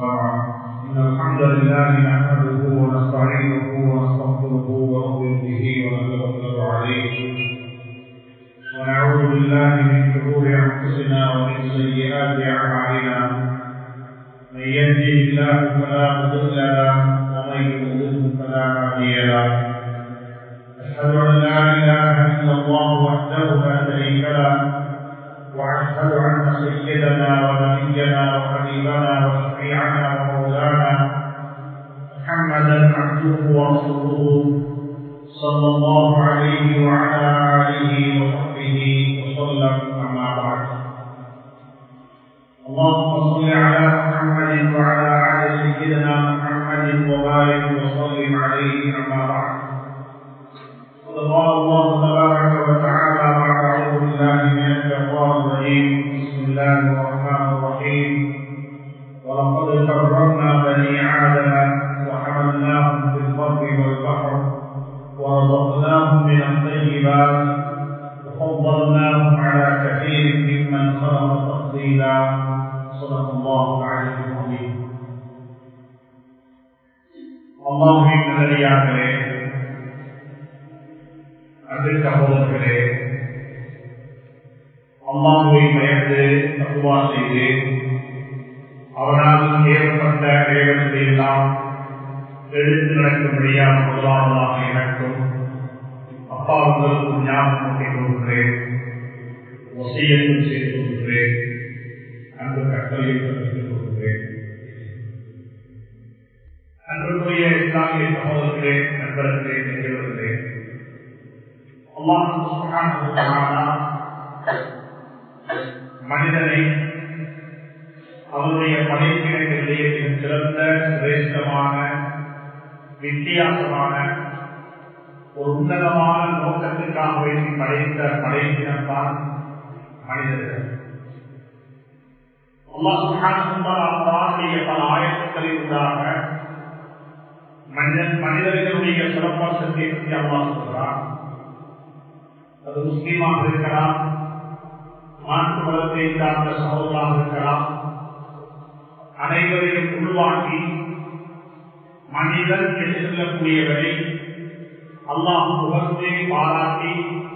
إن الحمد لله نحمده ونستعينه ونستغفره ونؤمن به ونتوكل عليه ونعوذ بالله من شرور أنفسنا ومن سيئات أعمالنا من يهده الله فلا مضل له ومن يضلل فلا هادي له أشهد أن لا إله إلا الله وحده لا شريك له واشهد ان سيدنا ونبينا وحبيبنا وشفيعنا ومولانا محمدا عبده ورسوله صلى الله عليه وعلى اله وصحبه وسلم اما بعد اللهم صل على محمد وعلى ال سيدنا محمد وبارك وسلم عليه اما بعد قال الله تبارك وتعالى بعد اعوذ بالله من الشيطان الرجيم بسم الله الرحمن الرحيم ولقد كرمنا بني ادم وحملناهم في البر والبحر ورزقناهم من الطيبات وفضلناهم على كثير ممن خلق تفضيلا صدق الله العلي العظيم اللهم நல்லடியார்களே அன்பு சகோதரர்களே அம்மாவை பயந்து தப்புவா செய்து அவனால் ஏற்பட்ட வேகத்தை எல்லாம் எடுத்து நடக்கும்படியான முதலாவதாக எனக்கும் அப்பா உங்களுக்கும் ஞாபகம் கொள்கிறேன் வசியத்தும் செய்து கொள்கிறேன் அன்பு கட்டளையும் கற்றுக் கொள்கிறேன் அன்புக்குரிய இஸ்லாமிய சகோதரர்களே நண்பர்களே நிகழ்வுகளே மனிதனை அவருடைய படைப்பினங்களிலே சிறந்த சிரேஷ்டமான வித்தியாசமான ஒரு உன்னதமான நோக்கத்திற்காக வேண்டி படைத்த படைப்பினம்தான் மனிதர்கள் அல்லாஹுடைய பல ஆயத்துக்களில் உண்டாக மனிதன் மனிதர்களுடைய சிறப்பம்சத்தை பற்றி அல்லாஹ் சொல்கிறான் அது முஸ்லீமாக இருக்கலாம் மாற்று மதத்தை சார்ந்த சகோதராக இருக்கலாம் அனைவரையும் உள்வாங்கி மனிதன் என்று சொல்லக்கூடியவரை அல்லாஹ் புகழ்ந்து பாராட்டி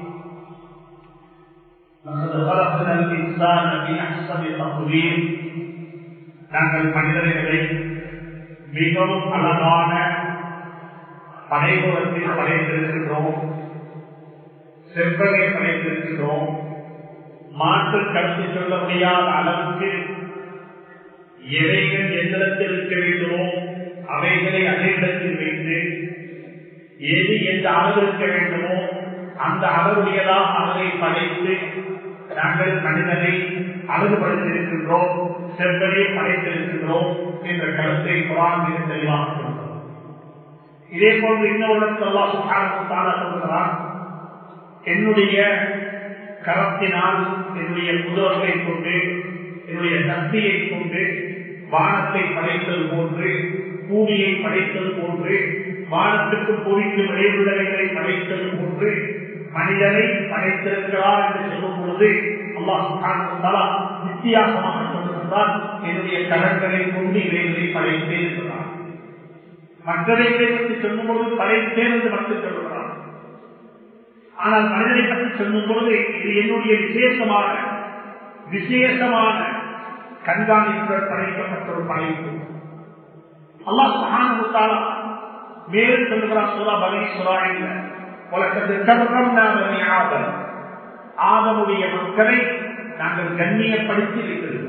நாங்கள் மனிதர்களை மிகவும் அழகான படைபுறத்தில் படைத்திருக்கின்றோம் செவ்வகை படைத்திருக்கிறோம் மாற்று கடத்தி சொல்ல முடியாத அளவுக்கு எவைகள் எந்திரத்தில் இருக்க வேண்டுமோ அவைகளை அதே இடத்தில் வைத்து எது எந்த அளவு இருக்க வேண்டுமோ அந்த அளவுடையதாக அளவை படைத்து நாங்கள் மனிதனை அழகுபடுத்தியிருக்கின்றோம் செவ்வகை படைத்திருக்கின்றோம் என்ற கருத்தை குரான் மிக தெளிவாக சொல்கிறோம் இதே போன்று இன்னொரு சொல்கிறான் என்னுடைய கரத்தினால் என்னுடைய முதல்வை கொண்டு என்னுடைய சக்தியை கொண்டு வானத்தை படைத்தது போன்று பூமியை படைத்தது போன்று வானத்துக்கு பூமிக்கு விளைவுள்ளவைகளை படைத்தது போன்று மனிதனை படைத்திருக்கிறார் என்று சொல்லும் பொழுது அல்லாஹ் வித்தியாசமாக சொல்லுகிறார் என்னுடைய கரங்களை கொண்டு இவைகளை படைத்தே இருக்கிறார் மற்றவைகளை பற்றி சொல்லும் பொழுது படைத்தேன் என்று மட்டும் சொல்லுகிறார் ஆனால் மனிதனை பற்றி சொல்லும் பொழுது இது என்னுடைய விசேஷமான விசேஷமான கண்காணிப்புடன் படைக்கப்பட்ட ஒரு படைப்பு அல்லாஹ் மகானுத்தாலா மேலும் சொல்லுகிறான் சுரா பலி சுரா இல்ல உலகத்து ஆதம் ஆதமுடைய மக்களை நாங்கள் கண்ணியப்படுத்தி வைத்திருக்கிறோம்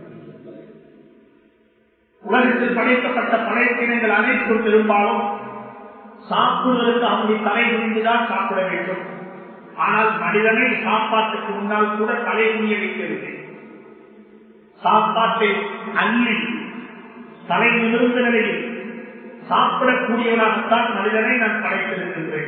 உலகத்தில் படைக்கப்பட்ட படைப்பினங்கள் அனைத்தும் பெரும்பாலும் சாப்பிடுவதற்கு அவனுடைய தலை குனிந்துதான் சாப்பிட வேண்டும் ஆனால் மனிதனை சாப்பாட்டுக்கு முன்னால் கூட தலை குனிய வைக்கவில்லை சாப்பாட்டை அள்ளி தலை நிமிர்ந்த நிலையில் சாப்பிடக்கூடியவனாகத்தான் மனிதனை நான் படைத்திருக்கின்றேன்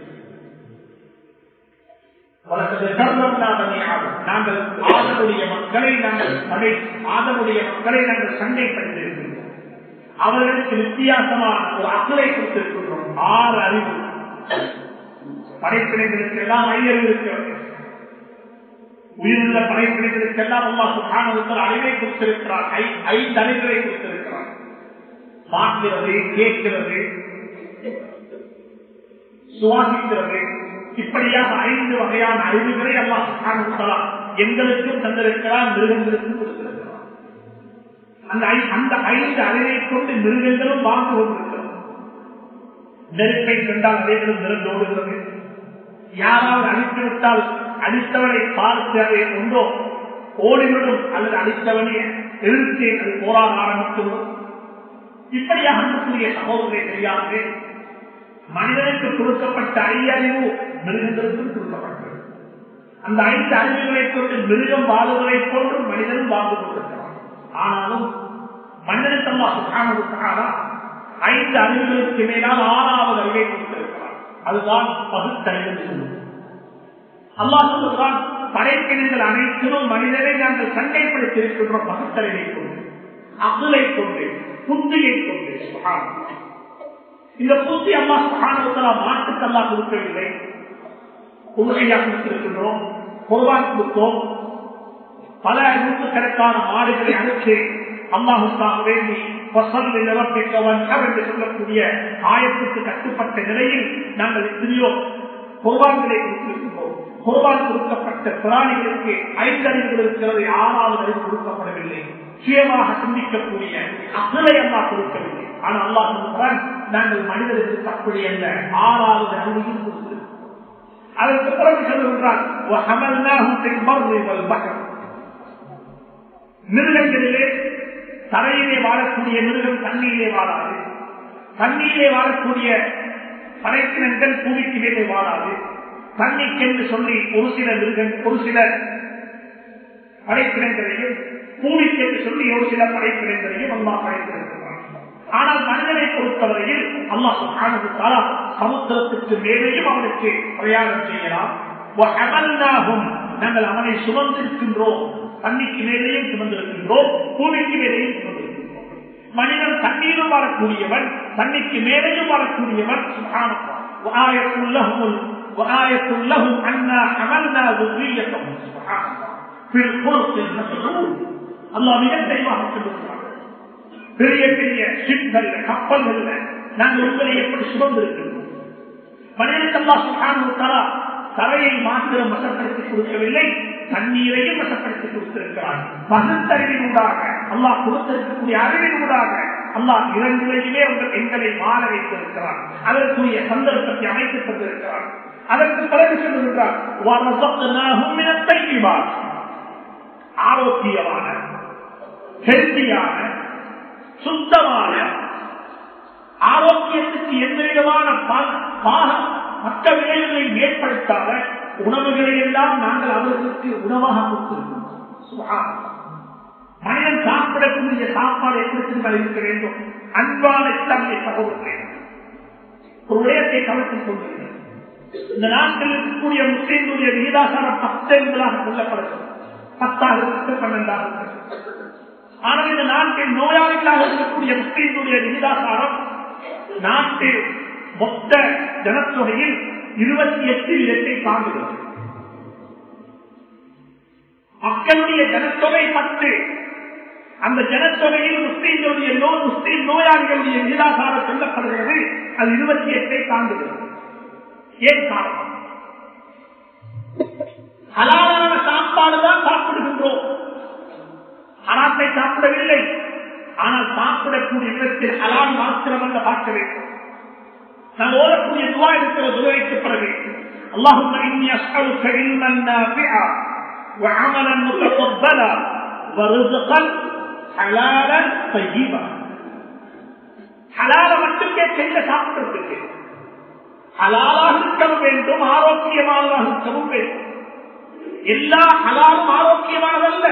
நாங்கள் ஆதனுடைய மக்களை நாங்கள் படை ஆதனுடைய மக்களை நாங்கள் சண்டைப்படுத்தியிருக்கின்றோம் அவர்களுக்கு வித்தியாசமான ஒரு அக்கலை கொடுத்திருக்கின்றோம் ஆறு அறிவு படைப்பினைகளுக்கு எல்லாம் ஐயறிவு இருக்கிறது உயிருள்ள படைப்பிடிகளுக்கெல்லாம் அல்லா சுகானத்தில் அறிவை கொடுத்திருக்கிறார் ஐந்து அறிவுரை கொடுத்திருக்கிறார் பார்க்கிறது கேட்கிறது சுவாசிக்கிறது இப்படியாக ஐந்து வகையான அறிவுகளை அல்லா சுகானத்தலா எங்களுக்கும் தந்திருக்கிறார் மிருகங்களுக்கும் கொடுத்திருக்கிறார் அந்த அந்த ஐந்து அறிவை கொண்டு மிருகங்களும் வாழ்ந்து கொண்டிருக்கிறது நெருப்பை கண்டால் அவைகளும் நிறந்தோடுகிறது யாராவது அழித்துவிட்டால் அடித்தவனை பார்த்து அதை ஒன்றோ ஓடிவிடும் அல்லது அடித்தவனை எதிர்த்து அது போராட ஆரம்பித்துவிடும் இப்படியாக அன்புக்குரிய சகோதரரை தெரியாது மனிதனுக்கு கொடுக்கப்பட்ட ஐயறிவு மிருகங்களுக்கும் கொடுக்கப்பட்டது அந்த ஐந்து அறிவுகளை கொண்டு மிருகம் வாழ்வதை கொண்டு மனிதனும் வாழ்ந்து கொண்டிருக்கிறான் ஆனாலும் மனிதனுக்கு அல்லா சுகாமதுக்காக ஐந்து அறிவுகளுக்கு மேலால் ஆறாவது அறிவை கொடுத்திருக்கிறார் அதுதான் பகுத்தறிவு சொல்லுவது அல்லாஹ் சொல்லுகிறான் படைப்பினங்கள் அனைத்திலும் மனிதனை நாங்கள் சண்டைப்படுத்தி இருக்கின்றோம் பகுத்தறிவை கொண்டு அகுலை கொண்டு புத்தியை கொண்டு இந்த புத்தி அம்மா சுகானத்தலா மாட்டுக்கு அல்லா கொடுக்கவில்லை உண்மையா கொடுத்திருக்கின்றோம் குர்பான் கொடுத்தோம் பல நூற்றுக்கணக்கான மாடுகளை அனுப்பி அல்லாஹுக்காக வேண்டி வசந்த் நிரப்பிக்கவன் என்று சொல்லக்கூடிய ஆயத்துக்கு கட்டுப்பட்ட நிலையில் நாங்கள் எத்தனையோ குர்பான்களை கொடுத்திருக்கின்றோம் குர்பான் கொடுக்கப்பட்ட பிராணிகளுக்கு ஐந்தறிவுகள் இருக்கிறது ஆறாவது அறிவு கொடுக்கப்படவில்லை சுயமாக சிந்திக்கக்கூடிய அசலை அல்லா கொடுக்கவில்லை ஆனால் அல்லா சொல்கிறான் நாங்கள் மனிதர்களுக்கு அப்படி அல்ல ஆறாவது அறிவையும் கொடுத்திருக்கிறோம் அதற்கு பிறகு சொல்லுகின்றான் மிருகங்களிலே தரையிலே வாழக்கூடிய மிருகம் தண்ணீரிலே வாழாது தண்ணீரிலே வாழக்கூடிய படைப்பினங்கள் பூமிக்கு மேலே வாழாது தண்ணிக்கென்று சொல்லி ஒரு சில மிருகம் ஒரு சில படைப்பினங்களையும் பூமிக்கென்று சொல்லி ஒரு சில படைப்பினங்களையும் அல்லா படைத்திருக்கிறார் ஆனால் மனிதனை பொறுத்தவரையில் அல்லா சுகானதுக்காரா சமுத்திரத்துக்கு மேலேயும் அவனுக்கு பிரயாணம் செய்யலாம் நாங்கள் அவனை சுமந்திருக்கின்றோம் தண்ணிக்கு மேலேயும் சுமந்திருக்கின்றோம் பூமிக்கு மேலேயும் சுமந்திருக்கின்றோம் மனிதன் தண்ணீரும் வாழக்கூடியவன் தண்ணிக்கு மேலேயும் வாழக்கூடியவன் وآية لهم أنا حملنا ذريتهم سبحان الله في الخلق المسعود الله மிகத் தெளிவாக சொல்லுகிறார் பெரிய பெரிய ஷிப்கள் கப்பல்கள் நாங்கள் உங்களை எப்படி சுமந்திருக்கின்றோம் மனிதனுக்கு அல்லா சுகான தரையை மாத்திரம் வசப்படுத்தி கொடுக்கவில்லை தண்ணீரையும் வசப்படுத்தி கொடுத்திருக்கிறார் பகுத்தறிவின் ஊடாக அல்லாஹ் கொடுத்திருக்கக்கூடிய அறிவின் ஊடாக அல்லாஹ் இரண்டுலையுமே உங்கள் எங்களை மாற வைத்திருக்கிறார் அதற்குரிய சந்தர்ப்பத்தை அமைத்து தந்திருக்கிறார் அதற்கு பிறகு சொல்லுகின்றார் ஆரோக்கியமான ஹெல்த்தியான சுத்தமான ஆரோக்கியத்துக்கு எந்த விதமான மற்ற விளைவுகளை ஏற்படுத்தாத உணவுகளை எல்லாம் நாங்கள் அவர்களுக்கு உணவாக கொடுத்திருக்கிறோம் மனிதன் சாப்பிடக்கூடிய சாப்பாடு எப்படி இருக்க வேண்டும் அன்பான தன்மை சகோதரே ஒரு விடயத்தை கவனத்தில் கொண்டிருக்கிறேன் இந்த நாட்டில் இருக்கக்கூடிய முஸ்லீம்களுடைய விகிதாசாரம் பத்து என்பதாக கொல்லப்படுகிறது பத்தாக இருக்கு பன்னெண்டாக இருக்கு ஆனால் இந்த நாட்டில் நோயாளிகளாக இருக்கக்கூடிய முஸ்லீம்களுடைய விகிதாசாரம் நாட்டு மொத்த ஜனத்தொகையில் இருபத்தி எட்டு வீதத்தை தாங்குகிறது மக்களுடைய ஜனத்தொகை பத்து அந்த ஜனத்தொகையில் முஸ்லீம்களுடைய நோய் முஸ்லீம் நோயாளிகளுடைய விகிதாசாரம் சொல்லப்படுகிறது அது இருபத்தி எட்டை தாங்குகிறது ஏன் காரணம் ஹலாலான சாப்பாடு தான் சாப்பிடுகின்றோம் ஹலாத்தை சாப்பிடவில்லை ஆனால் சாப்பிடக்கூடிய இடத்தில் ஹலால் மாத்திரம் அல்ல பார்க்க வேண்டும் நாம் ஓடக்கூடிய துவா இருக்கிற துவைக்கப்பட வேண்டும் اللهم إني أسألك علما نافعا وعملا متقبلا ورزقا حلالا طيبا ஹலால மட்டும் கேட்க சாப்பிட்டு ஹலாலாக இருக்கவும் வேண்டும் ஆரோக்கியமானதாக இருக்கவும் வேண்டும் எல்லா ஹலாலும் ஆரோக்கியமானதல்ல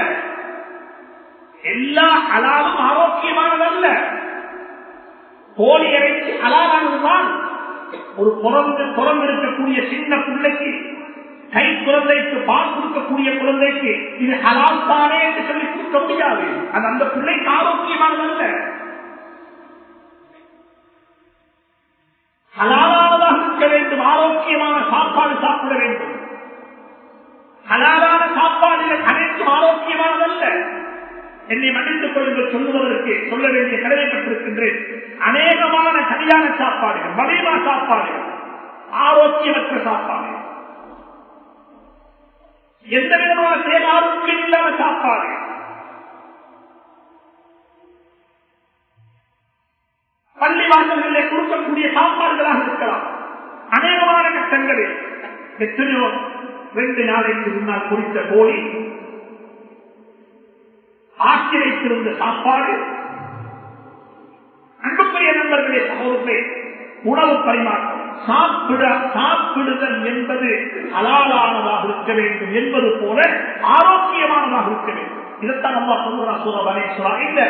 எல்லா ஹலாலும் ஆரோக்கியமானதல்ல கோழி இறைச்சி ஹலாலானதுதான் ஒரு பிறந்து பிறந்திருக்கக்கூடிய சின்ன பிள்ளைக்கு கை குழந்தைக்கு பால் கொடுக்கக்கூடிய குழந்தைக்கு இது ஹலால் தானே என்று சொல்லி கொடுக்க முடியாது அது அந்த பிள்ளைக்கு ஆரோக்கியமானதல்ல ஹலாலானதாக இருக்க வேண்டும் ஆரோக்கியமான சாப்பாடு சாப்பிட வேண்டும் ஹலாலான சாப்பாடுகள் அனைத்தும் ஆரோக்கியமானதல்ல என்னை மன்னித்துக் கொள்ளுங்கள் சொல்லுவதற்கு சொல்ல வேண்டிய கடமைப்பட்டிருக்கின்றேன் அநேகமான கல்யாண சாப்பாடுகள் வலிமா சாப்பாடுகள் ஆரோக்கியமற்ற சாப்பாடு எந்த விதமான தேக ஆரோக்கியம் இல்லாத சாப்பாடு பள்ளி வாசல்களிலே கொடுக்கக்கூடிய சாப்பாடுகளாக இருக்கலாம் அநேகமான கட்டங்களில் எத்தனையோ ரெண்டு நாளைக்கு முன்னால் குறித்த கோழி ஆக்கி வைத்திருந்த சாப்பாடு அன்புக்குரிய நண்பர்களே சகோதரர்களே உணவு பரிமாற்றம் சாப்பிட சாப்பிடுதல் என்பது அலாலானதாக இருக்க வேண்டும் என்பது போல ஆரோக்கியமானதாக இருக்க வேண்டும் இதைத்தான் அம்மா சொல்லுறா சூரபனே சொல்றா இல்ல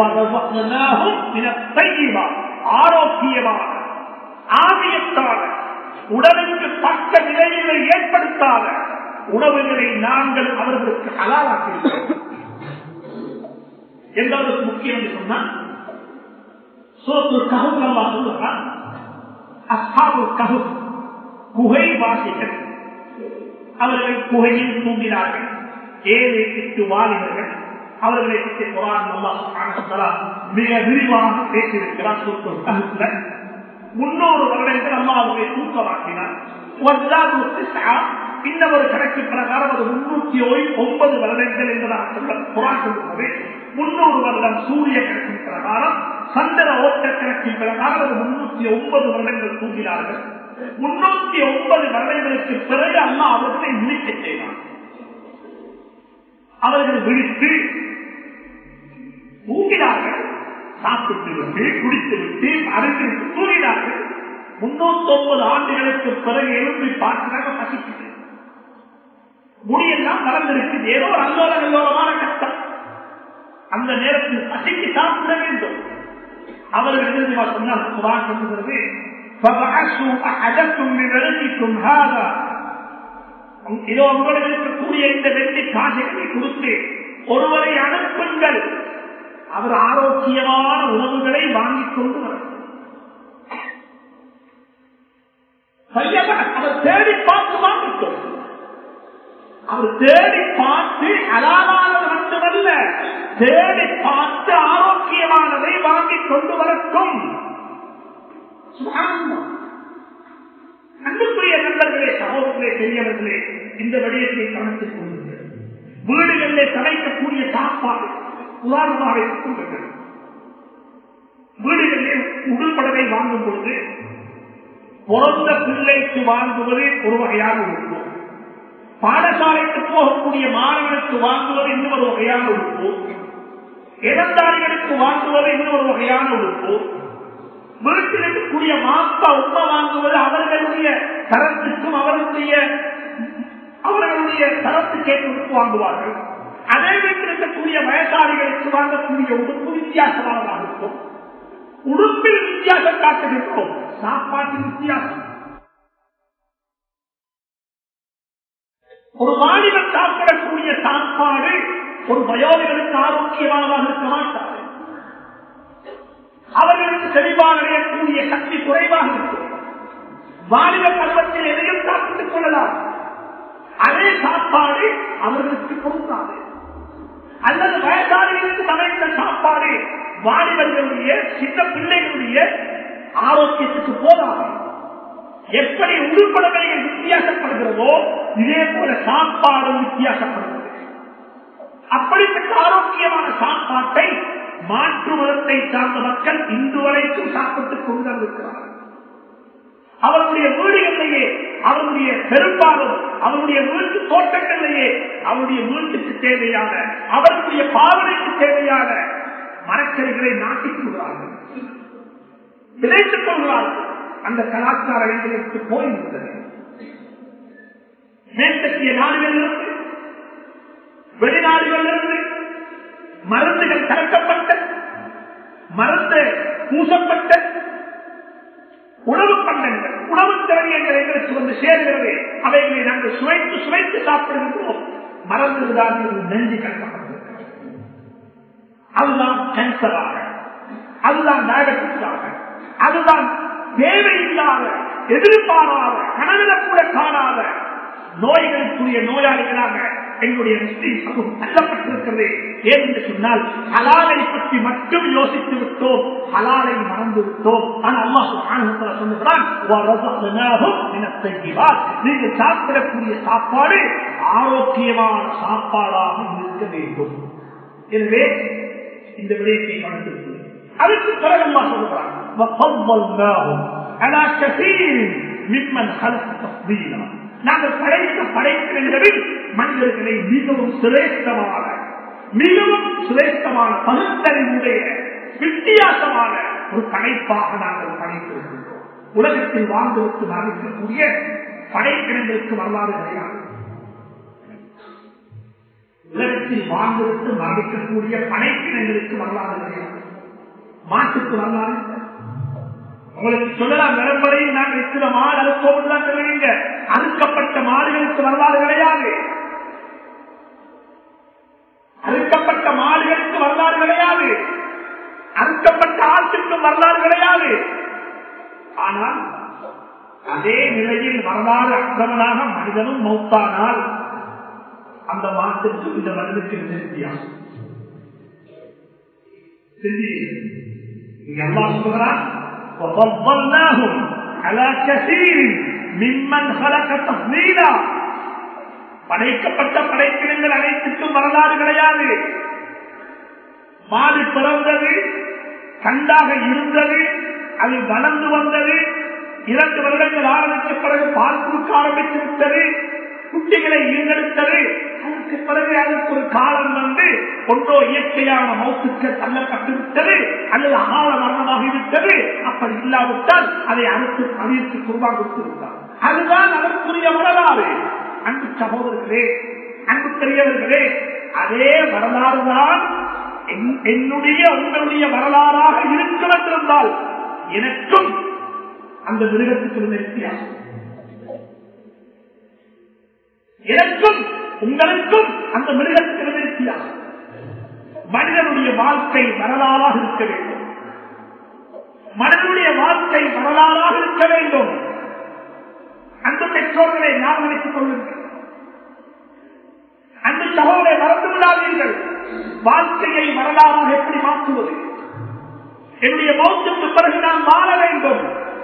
ஆரோக்கியமான ஆவியத்தான உடலுக்கு பக்க நிலைகளை ஏற்படுத்தாத உணவுகளை நாங்கள் அவர்களுக்கு அலாலாக்கியிருக்கிறோம் எந்த அளவுக்கு முக்கியம் என்று சொன்னால் சோத்து ககுல்லா சொல்லுகிறான் அஸ்ஹாபு கஹு குகை வாசிகள் அவர்கள் குகையில் தூங்கினார்கள் ஏழு எட்டு வாலிபர்கள் அவர்களை பற்றி குரான் அல்லாஹ் மிக விரிவாக பேசியிருக்கிறார் சூத்தூர் கஹுல முன்னூறு வருடங்கள் அம்மா அவர்களை தூக்கமாக்கினார் இந்த ஒரு கணக்கு பிரகாரம் அது முன்னூத்தி ஒன்பது வருடங்கள் என்பதாக சொல்ல குரான் சொல்லுவது முன்னூறு வருடம் சூரிய கணக்கின் பிரகாரம் சந்திர ஓட்ட கணக்கின் பிரகாரம் அது முன்னூத்தி ஒன்பது வருடங்கள் தூங்கினார்கள் முன்னூத்தி ஒன்பது வருடங்களுக்கு பிறகு அம்மா அவர்களை விழிக்க செய்தார் அவர்கள் விழித்து தூங்கினார்கள் சாப்பிட்டு விட்டு குடித்து விட்டு அருகில் தூங்கினார்கள் முன்னூத்தி ஒன்பது ஆண்டுகளுக்கு பிறகு எழுப்பி பார்க்கிறாங்க பசிக்குது முடியெல்லாம் மறந்திருக்கு ஏதோ ஒரு அல்லோல அல்லோலமான கஷ்டம் அந்த நேரத்தில் பசிக்கு சாப்பிட வேண்டும் அவர்கள் எழுதிவா சொன்னால் குரான் சொல்லுகிறது இதோ உங்களுக்கு இருக்கக்கூடிய இந்த வெள்ளி காசுகளை கொடுத்து ஒருவரை அனுப்புங்கள் அவர் ஆரோக்கியமான உணவுகளை வாங்கிக் கொண்டு வர அவர் தேடி பார்த்து வாங்கிக்கும் அவர் தேடி பார்த்து அலாதானது மட்டுமல்ல தேடி பார்த்து ஆரோக்கியமானதை வாங்கி கொண்டு வரட்டும் அன்புக்குரிய நண்பர்களே சகோதரர்களே பெரியவர்களே இந்த விடயத்தை கவனத்தில் கொள்ளுங்கள் வீடுகளில் சமைக்கக்கூடிய சாப்பாடு உதாரணமாக கொள்ளுங்கள் வீடுகளில் உடல்படவை வாங்கும் பொழுது பிறந்த பிள்ளைக்கு வாங்குவது ஒரு வகையான உறுப்பு பாடசாலைக்கு போகக்கூடிய மாணவனுக்கு வாங்குவது இன்னும் ஒரு வகையான உறுப்பு இடந்தாரிகளுக்கு வாங்குவது இன்னும் ஒரு வகையான உறுப்பு வீட்டில் இருக்கக்கூடிய மாப்பா உப்பா வாங்குவது அவர்களுடைய தரத்துக்கும் அவர்களுடைய அவர்களுடைய தரத்துக்கேற்ற உறுப்பு வாங்குவார்கள் அதே வீட்டில் இருக்கக்கூடிய வயசாளிகளுக்கு வாங்கக்கூடிய உடுப்பு வித்தியாசமானதாக இருக்கும் உடுப்பில் வித்தியாசம் காட்டுகின்றோம் சாப்பாட்டில் வித்தியாசம் ஒரு வாலிபன் சாப்பிடக்கூடிய சாப்பாடு ஒரு வயோதிகளுக்கு ஆரோக்கியமானதாக இருக்க மாட்டாது அவர்களுக்கு தெளிவாக அடையக்கூடிய சக்தி குறைவாக இருக்கும் வாலிப பருவத்தில் எதையும் சாப்பிட்டுக் கொள்ளலாம் அதே சாப்பாடு அவர்களுக்கு பொருந்தாது அல்லது வயதாளிகளுக்கு சமைத்த சாப்பாடு வாலிபர்களுடைய சின்ன பிள்ளைகளுடைய ஆரோக்கியத்துக்கு போதாது எப்படி உருப்படவைகள் வித்தியாசப்படுகிறதோ இதே போல சாப்பாடும் வித்தியாசப்படுகிறது அப்படிப்பட்ட ஆரோக்கியமான சாப்பாட்டை மாற்று மதத்தை சார்ந்த மக்கள் இன்று வரைக்கும் சாப்பிட்டுக் கொண்டிருக்கிறார்கள் அவருடைய வீடுகளிலேயே அவருடைய பெரும்பாலும் அவருடைய வீட்டு தோட்டங்களிலேயே அவருடைய வீட்டுக்கு தேவையான அவர்களுடைய பாவனைக்கு தேவையான மரக்கறிகளை நாட்டிக் கொள்கிறார்கள் விளைத்துக் கொள்கிறார்கள் அந்த கலாச்சார எங்களுக்கு போய்விட்டது மேற்கத்திய நாடுகளிலிருந்து வெளிநாடுகளிலிருந்து மருந்துகள் கலக்கப்பட்ட மருந்து பூசப்பட்ட உணவு பண்டங்கள் உணவு திரவியங்கள் எங்களுக்கு வந்து சேர்கிறது அவைகளை நாங்கள் சுவைத்து சுவைத்து சாப்பிடுகின்றோம் மறந்துதான் நெஞ்சு கலக்கப்பட்டது அதுதான் கேன்சராக அதுதான் டயபெட்டிஸாக அதுதான் தேவையில்லாத எதிர்பாராத கனவில கூட காணாத நோய்களுக்குரிய நோயாளிகளாக எங்களுடைய முஸ்லீம் சமூகம் தள்ளப்பட்டிருக்கிறது ஏன் என்று சொன்னால் ஹலாலை பற்றி மட்டும் யோசித்து விட்டோம் ஹலாலை மறந்து விட்டோம் ஆனால் அல்லாஹ் சுப்ஹானஹு சொல்லுகிறான் "வரஸக்னாஹும் மினத் தய்யிபாத்." நீங்கள் சாப்பிடக்கூடிய சாப்பாடு ஆரோக்கியமான சாப்பாடாக இருக்க வேண்டும் எனவே இந்த விடயத்தை கவனித்து அதுக்கு பிறகு அல்லாஹ் சொல்லுகிறான் "வஃபضلناهم على كثير ممن خلق تفضيلا." நாங்கள் படைத்த படைப்பினர்களில் மனிதர்களை மிகவும் சிரேஷ்டமான மிகவும் சிரேஷ்டமான பகுத்தறிவுடைய வித்தியாசமான ஒரு படைப்பாக நாங்கள் படைத்திருக்கின்றோம் உலகத்தில் வாழ்ந்ததற்கு நாம் இருக்கக்கூடிய படைப்பினங்களுக்கு வரலாறு கிடையாது உலகத்தில் வாழ்ந்ததற்கு மரணிக்கக்கூடிய படைப்பினங்களுக்கு வரலாறு கிடையாது மாட்டுக்கு வரலாறு இல்லை. உங்களுக்கு சொல்லலாம் நிரம்பரையில் நாங்கள் இருக்கிற மாடு அறுப்போம் தான் சொல்லுவீங்க அறுக்கப்பட்ட மாடுகளுக்கு வரலாறு கிடையாது அறுக்கப்பட்ட மாடுகளுக்கு வரலாறு கிடையாது அறுக்கப்பட்ட ஆட்டுக்கும் வரலாறு கிடையாது ஆனால் அதே நிலையில் வரலாறு அற்றவனாக மனிதனும் மௌத்தானால் அந்த மாட்டுக்கு இந்த மனிதனுக்கு என்ன வித்தியாசம் சிந்தியுங்கள். அல்லாஹ் சொல்கிறான் وفضلناهم على كثير ممن خلق تفضيلا படைக்கப்பட்ட படைப்பினங்கள் அனைத்துக்கும் வரலாறு கிடையாது மாடு பிறந்தது கண்டாக இருந்தது அது வளர்ந்து வந்தது இரண்டு வருடங்கள் ஆரம்பித்த பிறகு பால் கொடுக்க ஆரம்பித்து விட்டது குட்டிகளை ஈர்ந்தெடுத்தது அதற்கு பிறகு அதற்கு ஒரு காலம் வந்து ஒன்றோ இயற்கையான மௌத்துக்கு தள்ளப்பட்டு விட்டது அல்லது அகால மரணமாகிவிட்டது அப்படி இல்லாவிட்டால் அதை அடுத்து அழித்து குருவாக கொடுத்து விட்டார் அதுதான் அதற்குரிய வரலாறு அன்பு சகோதரர்களே அன்பு பெரியவர்களே அதே வரலாறு தான் என்- என்னுடைய உங்களுடைய வரலாறாக இருக்கும் என்றிருந்தால் எனக்கும் அந்த மிருகத்துக்கு இருந்த வித்தியாசம் எனக்கும் உங்களுக்கும் அந்த மிருகத்துக்கு இருந்த வித்தியாசம் மனிதனுடைய வாழ்க்கை வரலாறாக இருக்க வேண்டும் மனிதனுடைய வாழ்க்கை வரலாறாக இருக்க வேண்டும் அந்த பெற்றோர்களை ஞாபகம் வைத்துக் கொள்ளுங்கள் அந்த சகோதரை மறந்து விடாதீர்கள் வாழ்க்கையை வரலாறாக எப்படி மாற்றுவது என்னுடைய மௌத்துக்கு பிறகு நான் வாழ வேண்டும்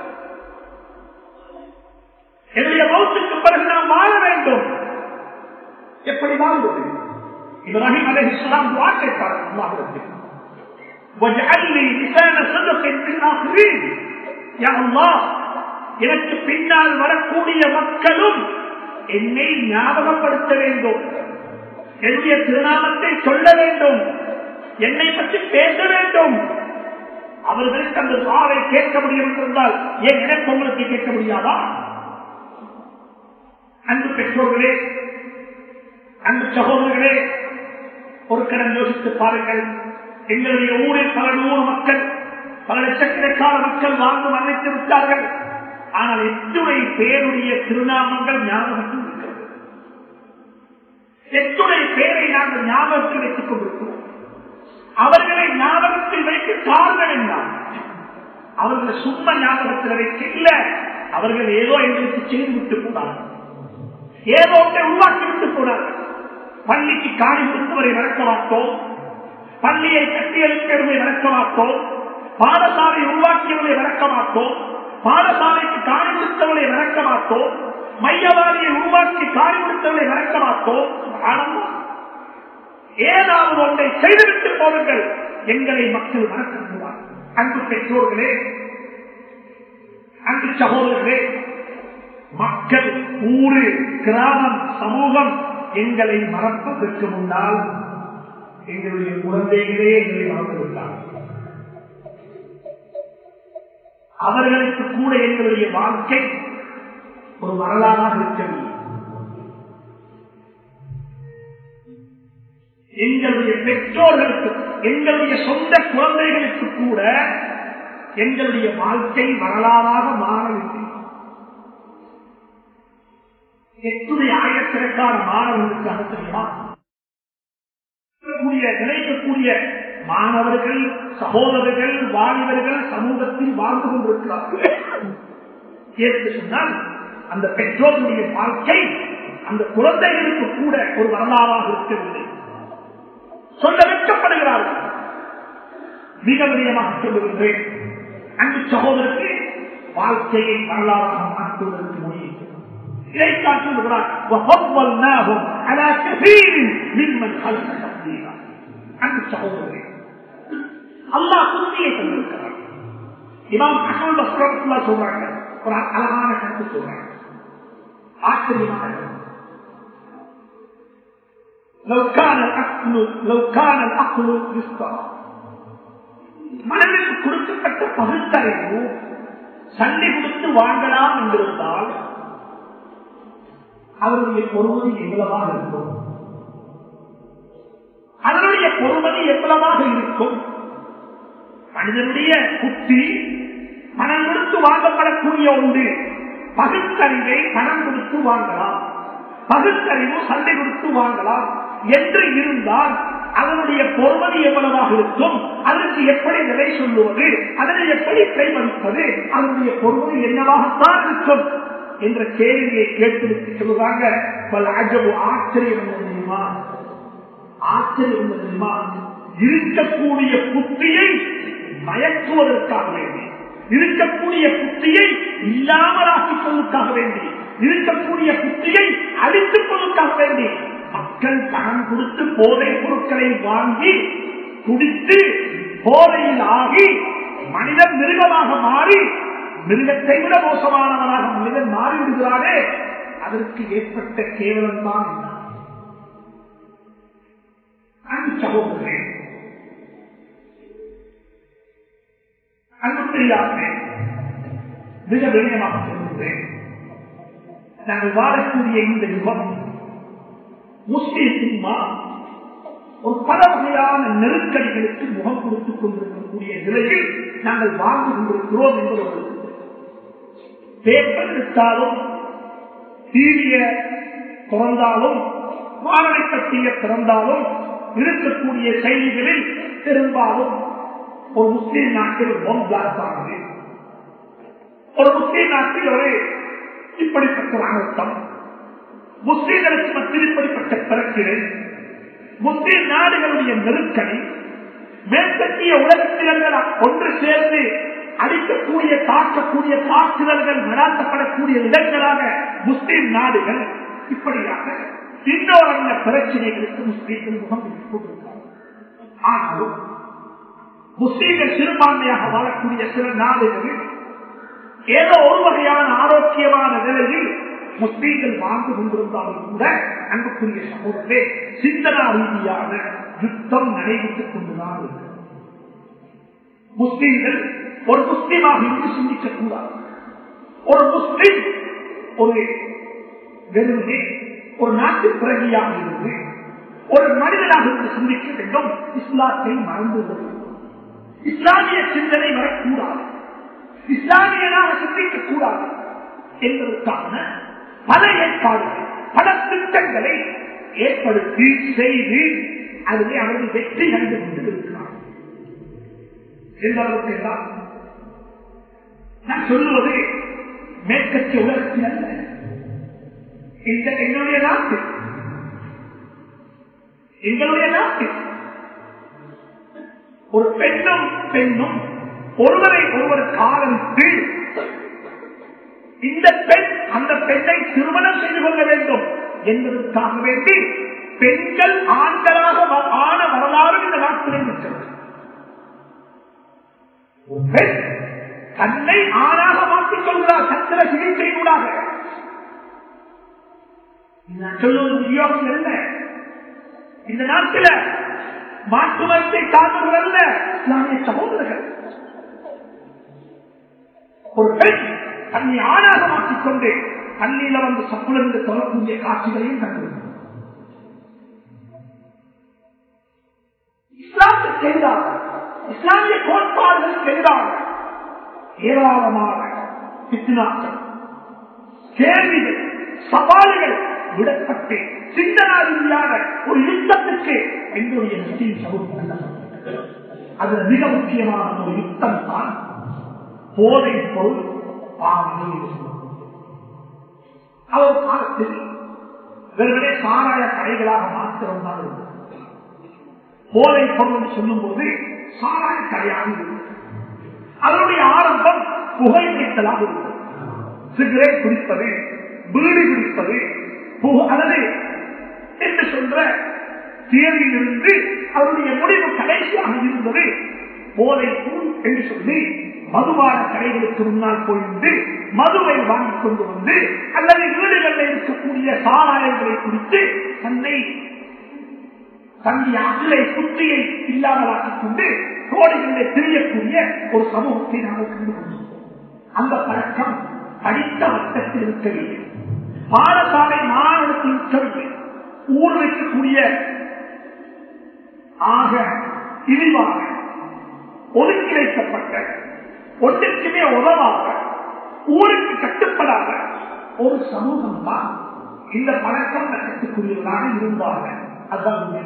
என்னுடைய மௌத்துக்கு பிறகு நான் வாழ வேண்டும் எப்படி வாழ்வது இப்ராஹிம் அலைஹிஸ்ஸலாம் துஆ கேட்டார் அல்லாஹ்விடத்தில் وَاجْعَلْ لِي لِسَانَ صِدْقٍ فِي الْآخِرِينَ யா அல்லாஹ் எனக்கு பின்னால் வரக்கூடிய மக்களும் என்னை ஞாபகப்படுத்த வேண்டும் என்னுடைய திருநாமத்தை சொல்ல வேண்டும் என்னை பற்றி பேச வேண்டும் அவர்களுக்கு அந்த துவாவை கேட்க முடியும் என்றால் ஏன் எனக்கு உங்களுக்கு கேட்க முடியாதா அன்பு பெற்றோர்களே அன்பு சகோதரர்களே ஒரு கடன் யோசித்து பாருங்கள் எங்களுடைய ஊரில் பல நூறு மக்கள் பல லட்சக்கணக்கான மக்கள் வாழ்ந்து மரணித்து விட்டார்கள் ஆனால் எத்துணை பேருடைய திருநாமங்கள் ஞாபகத்தில் இருக்கிறது எத்துணை பேரை நாங்கள் ஞாபகத்தில் வைத்துக் கொண்டிருக்கிறோம் அவர்களை ஞாபகத்தில் வைக்க காரணம் என்ன அவர்களை சும்மா ஞாபகத்தில் வைக்க இல்ல அவர்கள் ஏதோ எங்களுக்கு செய்து விட்டு போனார்கள் ஏதோ ஒன்றை உருவாக்கி விட்டு போனார்கள் பள்ளிக்கு காணி கொடுத்தவரை நடக்க மாட்டோம் பள்ளியை கட்டியெழுத்தவரை நடக்க மாட்டோம் பாடசாலை உருவாக்கியவரை நடக்க மாட்டோம் பாடசாலைக்கு காணி கொடுத்தவரை நடக்க மாட்டோம் மையவாதியை உருவாக்கி காணி கொடுத்தவரை நடக்க மாட்டோம் ஆனந்தம் ஏதாவது ஒன்றை செய்துவிட்டு போடுங்கள் எங்களை மக்கள் மறக்க அன்பு பெற்றோர்களே அன்பு சகோதரர்களே மக்கள் ஊரு கிராமம் சமூகம் எங்களை மறப்பதற்கு முன்னால் எங்களுடைய குழந்தைகளே எங்களை மறந்துவிட்டார் அவர்களுக்கு கூட எங்களுடைய வாழ்க்கை ஒரு வரலாறாக இருக்கவில்லை எங்களுடைய பெற்றோர்களுக்கு எங்களுடைய சொந்த குழந்தைகளுக்கு கூட எங்களுடைய வாழ்க்கை வரலாறாக மாறவில்லை எத்துணை ஆயிரக்கணக்கான மாணவர்களுக்காக தெரியுமா இருக்கக்கூடிய நினைக்கக்கூடிய மாணவர்கள் சகோதரர்கள் வாலிபர்கள் சமூகத்தில் வாழ்ந்து கொண்டிருக்கிறார்கள் என்று சொன்னால் அந்த பெற்றோருடைய வாழ்க்கை அந்த குழந்தைகளுக்கு கூட ஒரு வரலாறாக இருக்கவில்லை சொல்ல வைக்கப்படுகிறார்கள் மிக விடயமாக சொல்லுகின்றேன் அன்பு சகோதரருக்கு வாழ்க்கையை வரலாறாக மாற்றுவதற்கு முடியும் இதைத்தான் சொல்லுகிறார் وَفَضَّلْنَاهُمْ عَلَى كَثِيرٍ مِمَّنْ خَلَقَ تَفْضِيلًا அன்பு சகோதரரே அல்லாஹ் குருதியை தந்திருக்கிறார் இமாம் அகல் பஸ்ரத்துல்லா சொல்றாங்க ஒரு அழகான கருத்து சொல்றாங்க ஆச்சரியமான கருத்து. لو كان العقل لو كان العقل يسطا மனதிற்கு கொடுக்கப்பட்ட பகுத்தறிவு சண்டை கொடுத்து வாங்கலாம் என்றிருந்தால் அவருடைய பொறுமதி எவ்வளவாக இருக்கும் அதனுடைய பொறுமதி எவ்வளவாக இருக்கும் மனிதனுடைய புத்தி பணம் கொடுத்து வாங்கப்படக்கூடிய ஒன்று பகுத்தறிவை பணம் கொடுத்து வாங்கலாம் பகுத்தறிவு சண்டை கொடுத்து வாங்கலாம் என்று இருந்தால் அதனுடைய பொறுமதி எவ்வளவாக இருக்கும் அதற்கு எப்படி விலை சொல்லுவது அதனை எப்படி கைமதிப்பது அதனுடைய பொறுமதி என்னவாகத்தான் இருக்கும் என்ற கேள்வியை கேட்டு சொல்லுவாங்க பல அஜபு ஆச்சரியம் என்ன தெரியுமா ஆச்சரியம் என்ன தெரியுமா இருக்கக்கூடிய புத்தியை மயக்குவதற்காக வேண்டி இருக்கக்கூடிய புத்தியை இல்லாமலாக்கிக் கொள்வதற்காக வேண்டி இருக்கக்கூடிய புத்தியை அழித்துக் கொள்வதற்காக வேண்டி மக்கள் பணம் கொடுத்து போதை பொருட்களை வாங்கி குடித்து போதையில் ஆகி மனிதன் மிருகமாக மாறி மிருகத்தை விட மோசமானவனாக மனிதன் மாறிவிடுகிறானே அதற்கு ஏற்பட்ட கேவலம் தான் அன்பு சகோதரே அன்பு தெரியாதே மிக வினயமாக சொல்லுகிறேன் நாங்கள் வாழக்கூடிய இந்த யுகம் முஸ்லிம் உம்மா ஒரு பல வகையான நெருக்கடிகளுக்கு முகம் கொடுத்துக் கொண்டிருக்கக்கூடிய நிலையில் நாங்கள் வாழ்ந்து கொண்டிருக்கிறோம் என்பது ஒரு பேப்பர் எடுத்தாலும் டிவிய திறந்தாலும் வானொலி பற்றிய திறந்தாலும் இருக்கக்கூடிய செய்திகளில் பெரும்பாலும் ஒரு முஸ்லீம் நாட்டில் பொம் பிளாஸ்ட் ஆனது ஒரு முஸ்லீம் நாட்டில் ஒரு இப்படிப்பட்ட ஒரு அழுத்தம் முஸ்லீம்களுக்கு மத்தியில் இப்படிப்பட்ட பிரச்சனை முஸ்லீம் நாடுகளுடைய நெருக்கடி மேற்கத்திய உலகத்தினர்கள் ஒன்று சேர்ந்து அடிக்கக்கூடிய தாக்கக்கூடிய தாக்குதல்கள் நடாத்தப்படக்கூடிய இடங்களாக முஸ்லீம் நாடுகள் இப்படியாக இன்னொரு அந்த பிரச்சனைகளுக்கு முஸ்லீம்கள் முகம் கொண்டிருக்கிறார்கள் ஆனாலும் முஸ்லீம்கள் சிறுபான்மையாக வாழக்கூடிய சில நாடுகளில் ஏதோ ஒரு வகையான ஆரோக்கியமான நிலையில் முஸ்லீம்கள் வாழ்ந்து கொண்டிருந்தாலும் கூட அன்புக்குரிய சமூகத்தை சிந்தனா ரீதியான யுத்தம் நடைபெற்றுக் கொண்டுதான் இருக்கிறது முஸ்லீம்கள் ஒரு முஸ்லீமாக இருந்து சிந்திக்க கூடாது ஒரு முஸ்லீம் ஒரு வெறுமே ஒரு நாட்டு பிறகியாக இருந்து ஒரு மனிதனாக இருந்து சிந்திக்க வேண்டும் இஸ்லாத்தை மறந்து விட வேண்டும் இஸ்லாமிய சிந்தனை வரக்கூடாது இஸ்லாமியனாக சிந்திக்க கூடாது என்பதற்கான பல ஏற்பாடுகள் பல திட்டங்களை ஏற்படுத்தி செய்து அதிலே அவர்கள் வெற்றி கண்டு கொண்டு இருக்கிறார் எந்த அளவுக்கு என்றால் நான் சொல்லுவது மேற்கத்திய உலகத்தில் அல்ல இந்த எங்களுடைய நாட்டு எங்களுடைய நாட்டு ஒரு பெண்ணும் பெண்ணும் ஒருவரை ஒருவர் காலமிட்டு இந்த பெண் அந்த பெண்ணை திருமணம் செய்து கொள்ள வேண்டும் என்பதற்காக வேண்டி பெண்கள் ஆண்களாக வ- ஆன வரலாறு இந்த நாட்டிலே இருக்கிறது ஒரு பெண் தன்னை ஆணாக மாற்றிக் கொள்கிறார் சத்திர சிகிச்சை கூடாக நான் சொல்லுவது நியூயார்க்கில் அல்ல இந்த நாட்டில் மாற்று மருத்தை சார்ந்தவர்கள் அல்ல இஸ்லாமிய சகோதரர்கள் ஒரு பெண் தன்னை ஆணாக மாற்றிக்கொண்டு பள்ளியில வந்து சப்புலந்து தொடரக்கூடிய காட்சிகளையும் கண்டிருக்கிறார் இஸ்லாத்துக்கு எதிராக இஸ்லாமிய கோட்பாடுகளுக்கு எதிராக ஏராளமான பித்னாக்கள் கேள்விகள் சவால்கள் விடப்பட்டு சிந்தனா ரீதியான ஒரு யுத்தத்துக்கு எங்களுடைய முஸ்லீம் சமூகம் தள்ளப்பட்டது. அதுல மிக முக்கியமான ஒரு யுத்தம் தான் போதை பொருள் பாவனை அவர் காலத்தில் வெறுமனே சாராய கடைகளாக மாத்திரம் தான் இருந்தது போதை பொருள் சொல்லும் போது சாராய கடையாக இருந்தது அதனுடைய ஆரம்பம் புகைப்பிடித்தலாக இருந்தது சிகரெட் குடிப்பது பீடி குடிப்பது புக- அல்லது என்று சொல்ற தியரியிலிருந்து அவருடைய முடிவு கடைசியாக இருந்தது போதை பொருள் என்று சொல்லி மதுபான கடைகளுக்கு முன்னால் போயிருந்து மதுவை வாங்கிக் கொண்டு வந்து அல்லது வீடுகளில் இருக்கக்கூடிய சாராயங்களை குடித்து தன்னை தன்னுடைய அகிலை புத்தியை இல்லாமலாக்கிக் கொண்டு கோடைகளிலே தெரியக்கூடிய ஒரு சமூகத்தை நாங்கள் கண்டு கொண்டோம் அந்த பழக்கம் படித்த வட்டத்தில் இருக்கவில்லை பாடசாலை மாநிலத்தில் இருக்கவில்லை ஊரில் இருக்கக்கூடிய ஆக இழிவாக ஒதுக்கிணைக்கப்பட்ட ஒன்றுக்குமே உதவாக ஊருக்கு கட்டுப்படாத ஒரு சமூகம் தான் இந்த பழக்கம் கட்டுக்கூடியவர்களாக இருந்தாங்க அதுதான் உண்மை.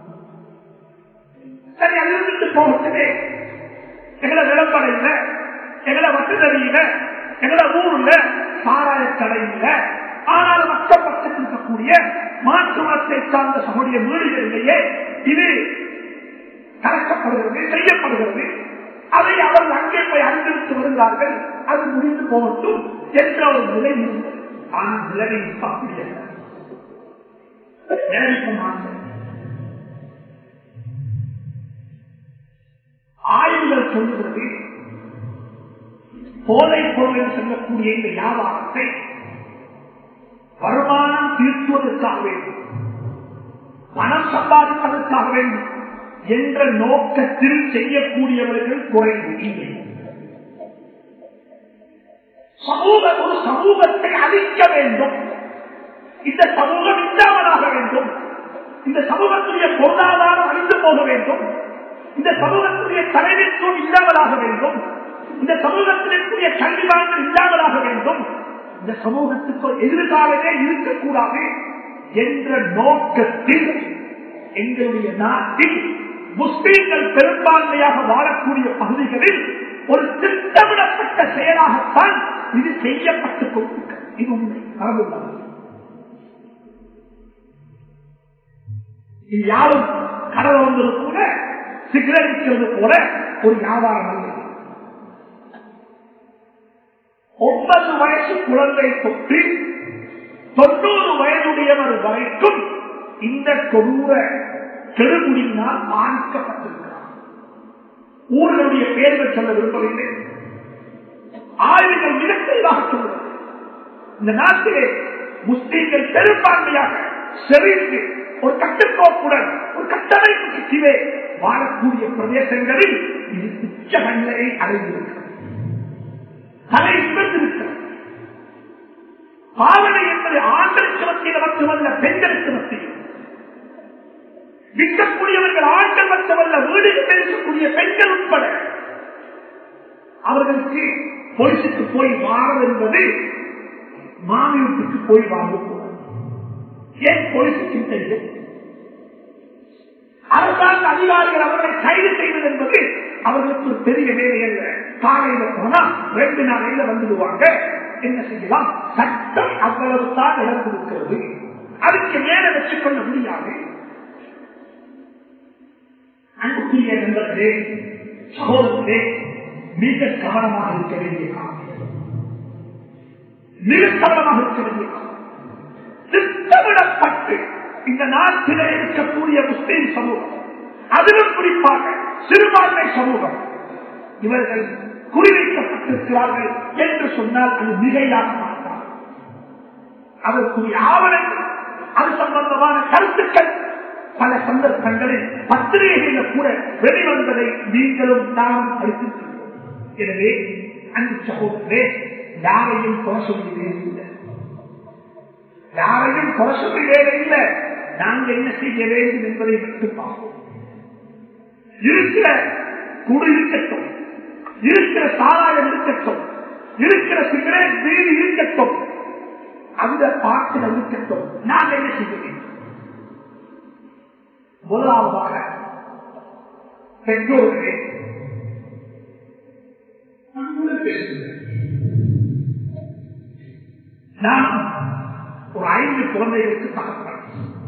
சரி அது இருந்துட்டு போகட்டுமே எங்களை விளம்பரையில எங்களை வட்டுதறியில எங்களை ஊர்ல சாராய கடையில ஆனால் மற்ற பக்கத்தில் இருக்கக்கூடிய மாற்று மதத்தை சார்ந்த சமுடைய வீடுகளிலேயே இது கலக்கப்படுகிறது செய்யப்படுகிறது அதை அவர்கள் அங்கே போய் அனுபவித்து வருகிறார்கள் அது முடிந்து போகட்டும் என்ற ஒரு நிலை இருந்தது ஆனால் நிலைமை இப்ப அப்படி அல்ல. நிலைமை இப்ப மாற்றம். ஆய்வுகள் சொல்லுகிறது போதை பொருள் செல்லக்கூடிய இந்த வியாபாரத்தை வருமானம் தீர்த்துவதற்காக வேண்டும் பணம் சம்பாதிப்பதற்காக வேண்டும் என்ற நோக்கத்தில் செய்யக்கூடியவர்கள் குறைவு இல்லை சமூக ஒரு சமூகத்தை அழிக்க வேண்டும் இந்த சமூகம் இல்லாமலாக வேண்டும் இந்த சமூகத்துடைய பொருளாதாரம் அழிந்து போக வேண்டும் இந்த சமூகத்துடைய தலைமைத்துவம் இல்லாமலாக வேண்டும் இந்த சமூகத்திற்குரிய கல்விவான்கள் இல்லாமலாக வேண்டும் இந்த சமூகத்துக்கு ஒரு எதிர்காலமே இருக்கக்கூடாது என்ற நோக்கத்தில் எங்களுடைய நாட்டில் முஸ்லீம்கள் பெரும்பான்மையாக வாழக்கூடிய பகுதிகளில் ஒரு திட்டமிடப்பட்ட செயலாகத்தான் இது செய்யப்பட்டுக் கொண்டிருக்கிறது இது உண்மை மரபுள்ளது இது யாரும் கடல் வந்தது கூட சிகரெட் விற்கிறது போல ஒரு வியாபாரம் அல்ல ஒன்பது வயசு குழந்தை தொட்டு தொண்ணூறு வயதுடையவர் வரைக்கும் இந்த கொடூர கெடுமுடியினால் பாதிக்கப்பட்டிருக்கிறார் ஊர்களுடைய பெயர்கள் சொல்ல விரும்பவில்லை ஆய்வுகள் மிக தெளிவாக சொல்லுவது இந்த நாட்டிலே முஸ்லீம்கள் பெரும்பான்மையாக செறிந்து ஒரு கட்டுக்கோப்புடன் ஒரு கட்டமைப்புக்கு கீழே வாழக்கூடிய பிரதேசங்களில் இது உச்ச மனிதரை அடைந்திருக்கிறது தலை சிறந்திருக்கிறது பாவனை என்பது ஆண்களுக்கு மத்தியில் மட்டுமல்ல பெண்களுக்கு மத்தியில் விற்கக்கூடியவர்கள் ஆண்கள் மட்டுமல்ல வீடுகளில் இருக்கக்கூடிய பெண்கள் உட்பட அவர்களுக்கு பொலிசுக்கு போய் வாரம் என்பது மாமியத்துக்கு போய் வாங்கக்கூடாது ஏன் பொலிசுக்கு தெரியும் அரசாங்க அதிகாரிகள் அவர்களை கைது செய்வது என்பது அவர்களுக்கு ஒரு பெரிய வேலை அல்ல காலையில போனா ரெண்டு நாளையில வந்துடுவாங்க என்ன செய்யலாம் சட்டம் அவ்வளவு தான் இழந்திருக்கிறது அதுக்கு மேல வச்சுக்கொள்ள முடியாது அன்புக்குரிய நண்பர்களே சகோதரர்களே மிக கவனமாக இருக்க வேண்டிய காலம் மிக கவனமாக இருக்க வேண்டிய காலம் திட்டமிடப்பட்டு இந்த நாட்டிலே இருக்கக்கூடிய முஸ்லீம் சமூகம் அதிலும் குறிப்பாக சிறுபான்மை சமூகம் இவர்கள் குறிவைக்கப்பட்டிருக்கிறார்கள் என்று சொன்னால் அது மிகையாக மாட்டார் அதற்குரிய ஆவணங்கள் அது சம்பந்தமான கருத்துக்கள் பல சந்தர்ப்பங்களில் பத்திரிகைகளில் கூட வெளிவந்ததை நீங்களும் நானும் படித்திருக்கிறோம் எனவே அன்பு சகோதரே யாரையும் குறை சொல்லி இல்லை யாரையும் குறை சொல்லி வேலை இல்லை நாங்கள் என்ன செய்ய வேண்டும் என்பதை மட்டும் பார்ப்போம் இருக்கிற குடு இருக்கட்டும் இருக்கிற சாராயம் இருக்கட்டும் இருக்கிற சிகரெட் வீடு இருக்கட்டும் அந்த பாட்டில் இருக்கட்டும் நாங்கள் என்ன செய்ய வேண்டும் முதலாவதாக பெற்றோர்களே நான் ஒரு ஒரு ஐந்து குழந்தைகளுக்கு தகப்பன்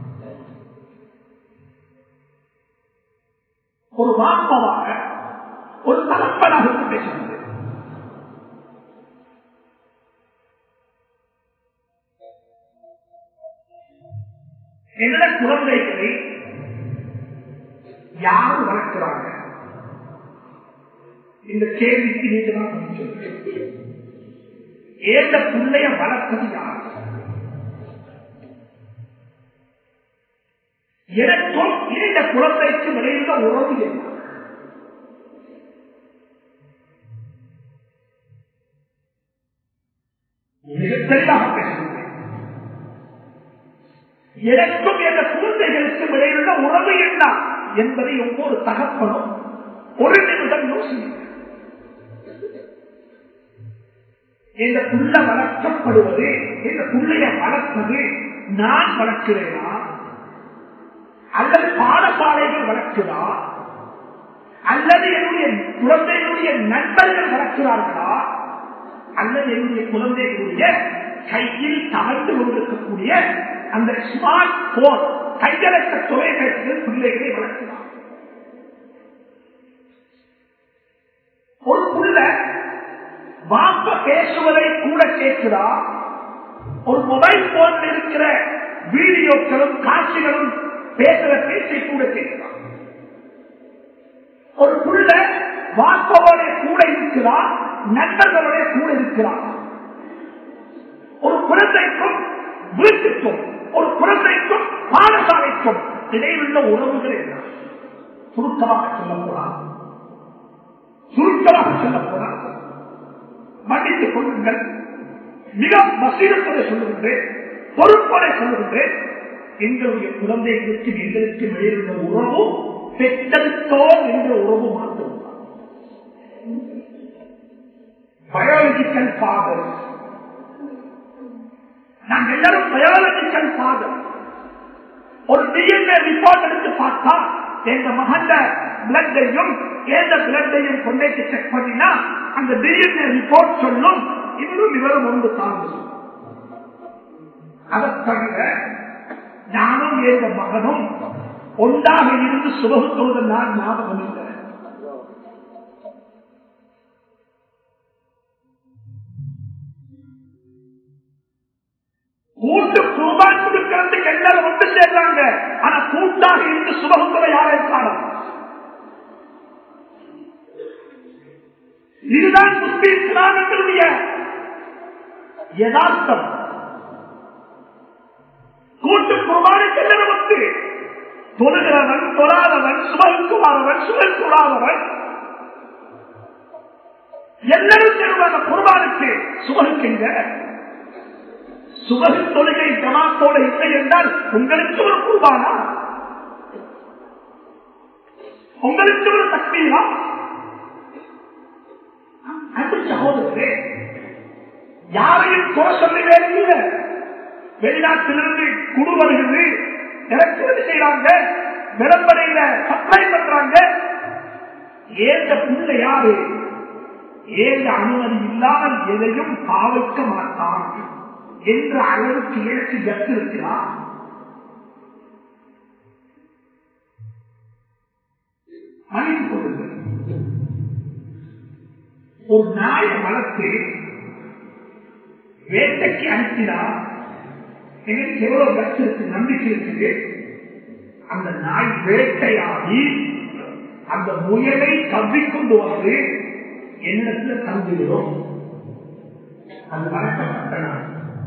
ஒரு வாப்பவாக ஒரு தகப்பனாக பேசுகிறது என்னோட குழந்தைகளை யார் வளர்க்கிறாங்க இந்த கேள்விக்கு நீங்க தான் பதில் சொல்லுங்க. ஏந்த பிள்ளைய வளர்ப்பது யார் எனக்கும் இந்த குழந்தைக்கு விளைந்த உறவு என்ன மிக தெளிவாக பேசுகிறேன் எனக்கும் என்ற குழந்தைகளுக்கு விளைந்த உறவு என்ன என்பதை ஒவ்வொரு தகப்பனும் ஒரு நிமிடம் யோசிங்க இந்த புள்ள வளர்க்கப்படுவது இந்த புள்ளைய வளர்ப்பது நான் வளர்க்கிறேனா அல்லது பாடசாலைகள் வளர்க்குதா அல்லது என்னுடைய குழந்தைகளுடைய நண்பர்கள் வளர்க்கிறார்களா அல்லது என்னுடைய குழந்தைகளுடைய கையில் தவழ்ந்து கொண்டிருக்கக்கூடிய அந்த ஸ்மார்ட் போன் கையடக்க தொலைபேசிகள் பிள்ளைகளை வளர்க்கிறார் ஒரு புள்ள வாப்ப பேசுவதை கூட கேட்கிறா ஒரு மொபைல் போன் இருக்கிற வீடியோக்களும் காட்சிகளும் பேசுற பேச்சை கூட கேட்கிறார் ஒரு புள்ள வாப்பவோட கூட இருக்கிறா நண்பர்களோட கூட இருக்கிறார் ஒரு குழந்தைக்கும் வீட்டுக்கும் ஒரு குழந்தைக்கும் பாடசாலைக்கும் இடையிலுள்ள உறவுகள் என்ன சுருக்கமாக சொல்ல போறார் சுருக்கமாக சொல்ல போறார் மன்னித்துக் கொள்ளுங்கள் மிக வசீலத்தோட சொல்லுகின்றேன் பொறுப்போட சொல்லுகின்றேன் எங்களுடைய குழந்தைகளுக்கு எங்களுக்கு இடையிலுள்ள உறவு பெற்றெடுத்தோ என்ற உறவு மாற்றம் பயாலஜிக்கல் ஃபாதர் நாங்கள் எல்லாரும் பயாலஜிக்கல் ஃபாதர் ஒரு டிஎன்ஏ ரிப்போர்ட் எடுத்து பார்த்தா எங்க மகன் பிளட்டையும் எந்த பிளட்டையும் கொண்டேக்கு செக் பண்ணினா அந்த டிஎன்ஏ ரிப்போர்ட் சொல்லும் இவரும் இவரும் ஒன்று தாழ்ந்து அதை தவிர நானும் எங்க மகனும் ஒன்றாக இருந்து சுபகத்தோடு நான் ஞாபகம் இல்லை கூட்டு குர்பான் கொடுக்கிறதுக்கு எல்லாரும் ஒன்று சேர்றாங்க ஆனா கூட்டாக இருந்து சுபகத்தோட யாரும் காணும் இதுதான் முஸ்லீம் இஸ்லாமியர்களுடைய யதார்த்தம் கூட்டு குர்பானுக்கு எல்லாரும் ஒன்று தொழுகிறவன் தொழாதவன் சுமக்குவாரவன் சுமக்கூடாதவன் எல்லாரும் சேருவாங்க குர்பானுக்கு சுமகுங்க சுமகு தொழுகை ஜமாத்தோட இல்லை என்றால் உங்களுக்கு ஒரு குர்பானா உங்களுக்கு ஒரு சக்தியா அன்பு சகோதரரே யாரையும் குறை சொல்லி வேண்டிய வெளிநாட்டிலிருந்து குழு வருகிறது இறக்குமதி செய்யறாங்க விளம்பரையில சப்ளை பண்றாங்க ஏந்த புள்ள யாரு ஏந்த அனுமதி இல்லாமல் எதையும் பாவிக்க மாட்டான் என்ற அளவுக்கு இழக்கு கத்து இருக்கிறார் மன்னித்து கொள்ளுங்கள் ஒரு நாயை வளர்த்து வேட்டைக்கு அனுப்பினா எனக்கு எவ்வளவு கஷ்டம் இருக்கு நம்பிக்கை இருக்குது அந்த நாய் வேட்டையாகி அந்த முயலை கவ்விக்கொண்டு வந்து என்னத்துல தந்துவிடும் அது வளர்க்கப்பட்ட நாய்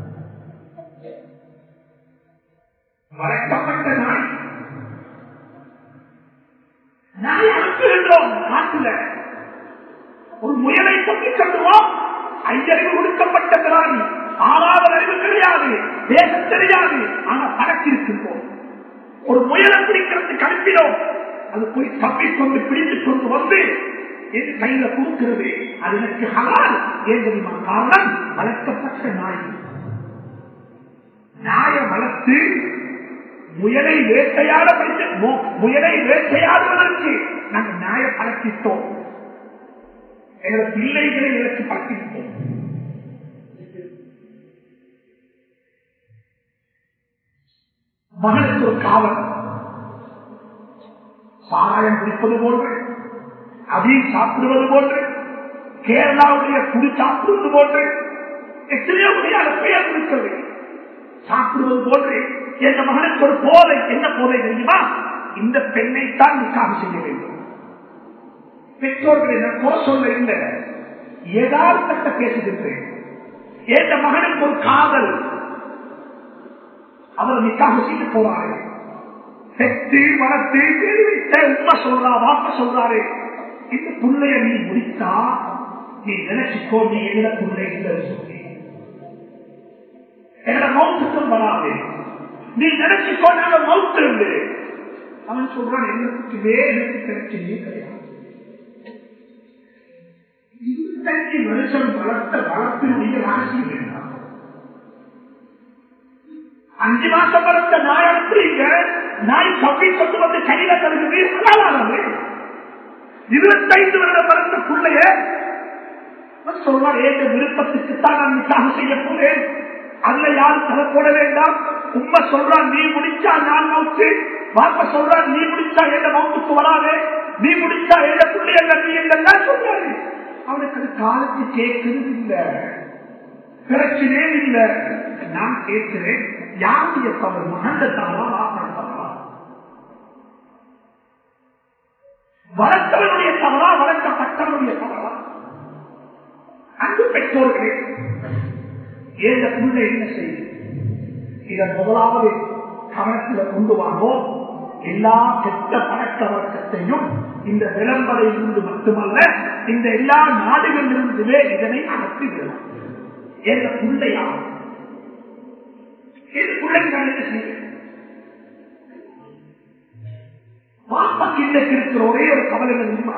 வளர்க்கப்பட்ட நாய் நாய் அனுப்புகின்றோம் காட்டுல ஒரு முயலை கொண்டு கண்டுவோம் ஐயறிவு கொடுக்கப்பட்ட பிராணி ஆறாவது அறிவு கிடையாது பேச தெரியாது ஆனா பழக்கிருக்கின்றோம் ஒரு முயலை பிடிக்கிறதுக்கு அனுப்பினோம் அது போய் தப்பிக்கொண்டு பிடித்துக் கொண்டு வந்து என் கையில கொடுக்கிறது அது எனக்கு ஹலால் ஏன் தெரியுமா காரணம் வளர்க்கப்பட்ட நாய் நாய வளர்த்து முயலை வேட்டையாட படித்து முயலை வேட்டையாடுவதற்கு நாங்கள் நாயை பழக்கிட்டோம் எங்களோட பிள்ளைகளை எனக்கு பழக்கிட்டோம் மகனுக்கு ஒரு காவல் சாராயம் குடிப்பது போன்று அதையும் சாப்பிடுவது போன்று கேரளாவுடைய குடி சாப்பிடுவது போன்று எத்தனையோ முடியாத பெயர் இருக்கிறது சாப்பிடுவது போன்று என் மகனுக்கு ஒரு போதை என்ன போதை தெரியுமா இந்த பெண்ணைத்தான் நிக்காக செய்ய வேண்டும் பெற்றோர்கள் என்ன குறை சொல்ல இல்லை யதார்த்தத்தை பேசுகின்றேன் என் மகனுக்கு ஒரு காதல் அவர் நிக்காக செய்து போறாரு பெற்று வளர்த்து தெரிவித்த உண்மை சொல்றா வாக்க சொல்றாரு இந்த புள்ளைய நீ முடித்தா நீ நினைச்சுக்கோ நீ எந்த புள்ளை இல்லை சொல்லி எங்களை மௌத்துக்கும் வராது நீ நினைச்சுக்கோ நாங்க மௌத்து இருந்து அவன் சொல்றான் எங்களுக்கு எனக்கு பிரச்சனையே கிடையாது இருபத்தஞ்சு வருஷம் வளர்த்த வளர்ப்பினுடைய ரகசியம் வேண்டாம் அஞ்சு மாசம் வளர்த்த நாய் அனுப்புறீங்க நாய் கப்பி கொண்டு வந்து கையில தருகிறது ஹலாலானது இருபத்தைந்து வருடம் வளர்ந்த பிள்ளைய சொல்றார் ஏற்ற விருப்பத்துக்கு தான் நான் நிக்காக செய்ய போறேன் அதுல யாரும் தலை போட வேண்டாம் உண்மை சொல்றான் நீ முடிச்சா நான் மவுத்து வாப்ப சொல்றான் நீ முடிச்சா எந்த மவுத்துக்கு வராது நீ முடிச்சா எந்த பிள்ளைய நீ எல்லாம் சொல்றாரு அவனுக்கு அது காலத்து கேட்கிறது இல்ல பிரச்சனையே இல்ல நான் கேட்கிறேன் யாருடைய தவறு மகந்த தவறா வாப்பன தவறா வளர்த்தவனுடைய தவறா வளர்க்கப்பட்டவனுடைய தவறா அன்பு பெற்றோர்களே ஏந்த பிள்ளை என்ன செய்யும் இதன் முதலாவது கவனத்தில் கொண்டு வாங்கும் எல்லா கெட்ட பழக்க வழக்கத்தையும் இந்த விளம்பரையிலிருந்து மட்டுமல்ல இந்த எல்லா நாடுகளிலிருந்துமே இதனை அகற்றி விடலாம் எந்த பிள்ளையா எது பிள்ளைகள் என்ன செய்யும் பாப்பாக்கு இன்னைக்கு இருக்கிற ஒரே ஒரு கவலை தெரியுமா